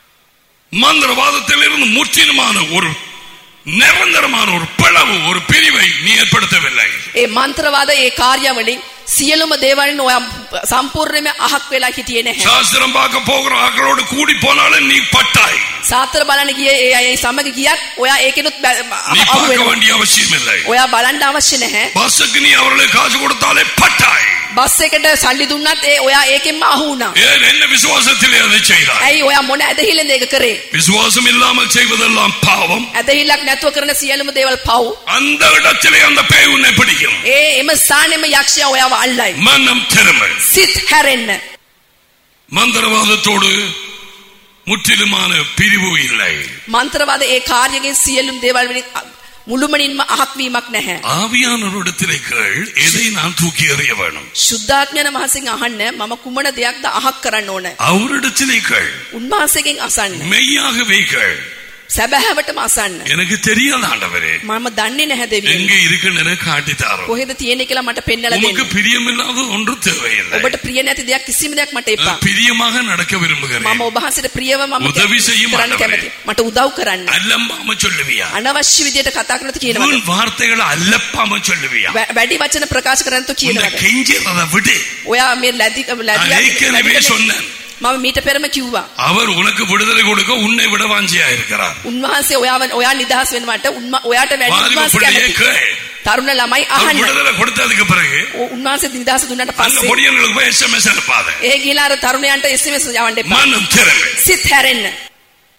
மந்திரவாதத்திலிருந்து முற்றிலுமான ஒரு நிரந்தரமான ஒரு பிளவு ஒரு பிரிவை நீ ஏற்படுத்தவில்லை ඒ මන්ත්‍රවාද ඒ කාර්ය වලින් සියලුම දේවල්න් ඔයා සම්පූර්ණයෙන්ම අහක් වෙලා හිටියේ නැහැ. சாஸ்திரம் பார்க்க போகிற ஆக்களோடு கூடி போனாலும் நீ பட்டாய் සාත්‍ර බලන්න ගියේ ඒ අය සමග ගියත් ඔයා ඒකෙනුත් බැ- நீ අහු பார்க்க වෙනවා. வேண்டிய அவசியம் இல்லை ඔයා බලන්න අවශ්‍ය නැහැ. பஸ்ஸுக்கு நீ அவர்களுக்கு காசு கொடுத்தாலே பட்டாய் බස් එකට සල්ලි දුන්නත් ඒ ඔයා ඒකෙන්ම අහු වුණා. ஏன் என்ன விசுவாசத்திலே அதை செய்தாய் ඇයි ඔයා මොන ඇදහිල්ලද ඒක කරේ? விசுவாசம் இல்லாமல் செய்வதெல்லாம் பாவம் ඇදහිල්ලක් නැතුව කරන සියලුම දේවල් පව්. அந்த இடத்திலே அந்த பேய் உன்னை பிடிக்கும் ඒ එම ස්ථානෙම යක්ෂයා ඔයාව අල්ලයි. மனம் திறமை සිත් හැරෙන්න. மந்திரவாதத்தோடு முற்றிலுமான பிரிவு இல்லை මන්ත්‍රවාද ඒ කාර්යයෙන් සියලුම දේවල් වලින් අ- මුළුමනින්ම අහක් වීමක් නැහැ. ஆவியானவரிடத்திலே கேள் எதை நான் தூக்கி எறிய வேணும் ශුද්ධාත්මයන් වහන්සේගෙන් අහන්න මම කුමන දෙයක්ද අහක් කරන්න ඕන. அவரிடத்திலே கேள் උන්වහන්සේගෙන් අසන්න. மெய்யாகவே கேள் සැබෑවටම අසන්න. எனக்கு தெரியாத ஆண்டவரே මම දන්නේ නැහැ දෙවියන්. எங்க இருக்குன்னு காட்டித்தாரோ කොහෙද තියෙන්නේ කියලා මට පෙන්නලා உமக்கு දෙන්න. பிரியமில்லாத ஒன்று தேவையில்லை ඔබට ප්‍රිය නැති දෙයක් කිසිම දෙයක් මට එපා. பிரியமாக நடக்க விரும்புகிறேன் මම ඔබ වහන්සේට ප්‍රියව මම උදවි செய்யும் කරන්න ආண்டවරේ. කැමතියි. මට උදව් කරන්න. அல்லம்பாம சொல்லுவியா අනවශ්‍ය විදියට කතා කරනතු කියනවද? உன் வார்த்தைகளை அல்லப்பாம சொல்லுவியா වැ- වැඩි වචන ප්‍රකාශ කරනතු இந்த කියනවද? கெஞ்சிறத விடு ඔයා මේ ලැදි நான் ஏற்கனவே ලැදි சொன்னேன் මම මීට පෙරම කිව්වා. அவர் உனக்கு விடுதலை கொடுக்க உன்னை விட வாஞ்சியா இருக்கிறார் උන්වහන්සේ ඔයාව ඔයා නිදහස් වෙනවට උන්ම- ඔයාට වැඩි வாலிப උන්වහන්සේ பிள்ளையே කැමති. கேள் තරුණ ළමයි அவர் අහන්න. விடுதலை கொடுத்ததுக்கு பிறகு ඔ- උන්වහන්සේ නිදහස දුන්නට அங்க පස්සේ பொடியங்களுக்கு போய் எஸ்எம்எஸ் அனுப்பாத ඒ ගිහිලා අර තරුණයන්ට SMS යවන්න එපා. மனம் திறமை සිත් හැරෙන්න.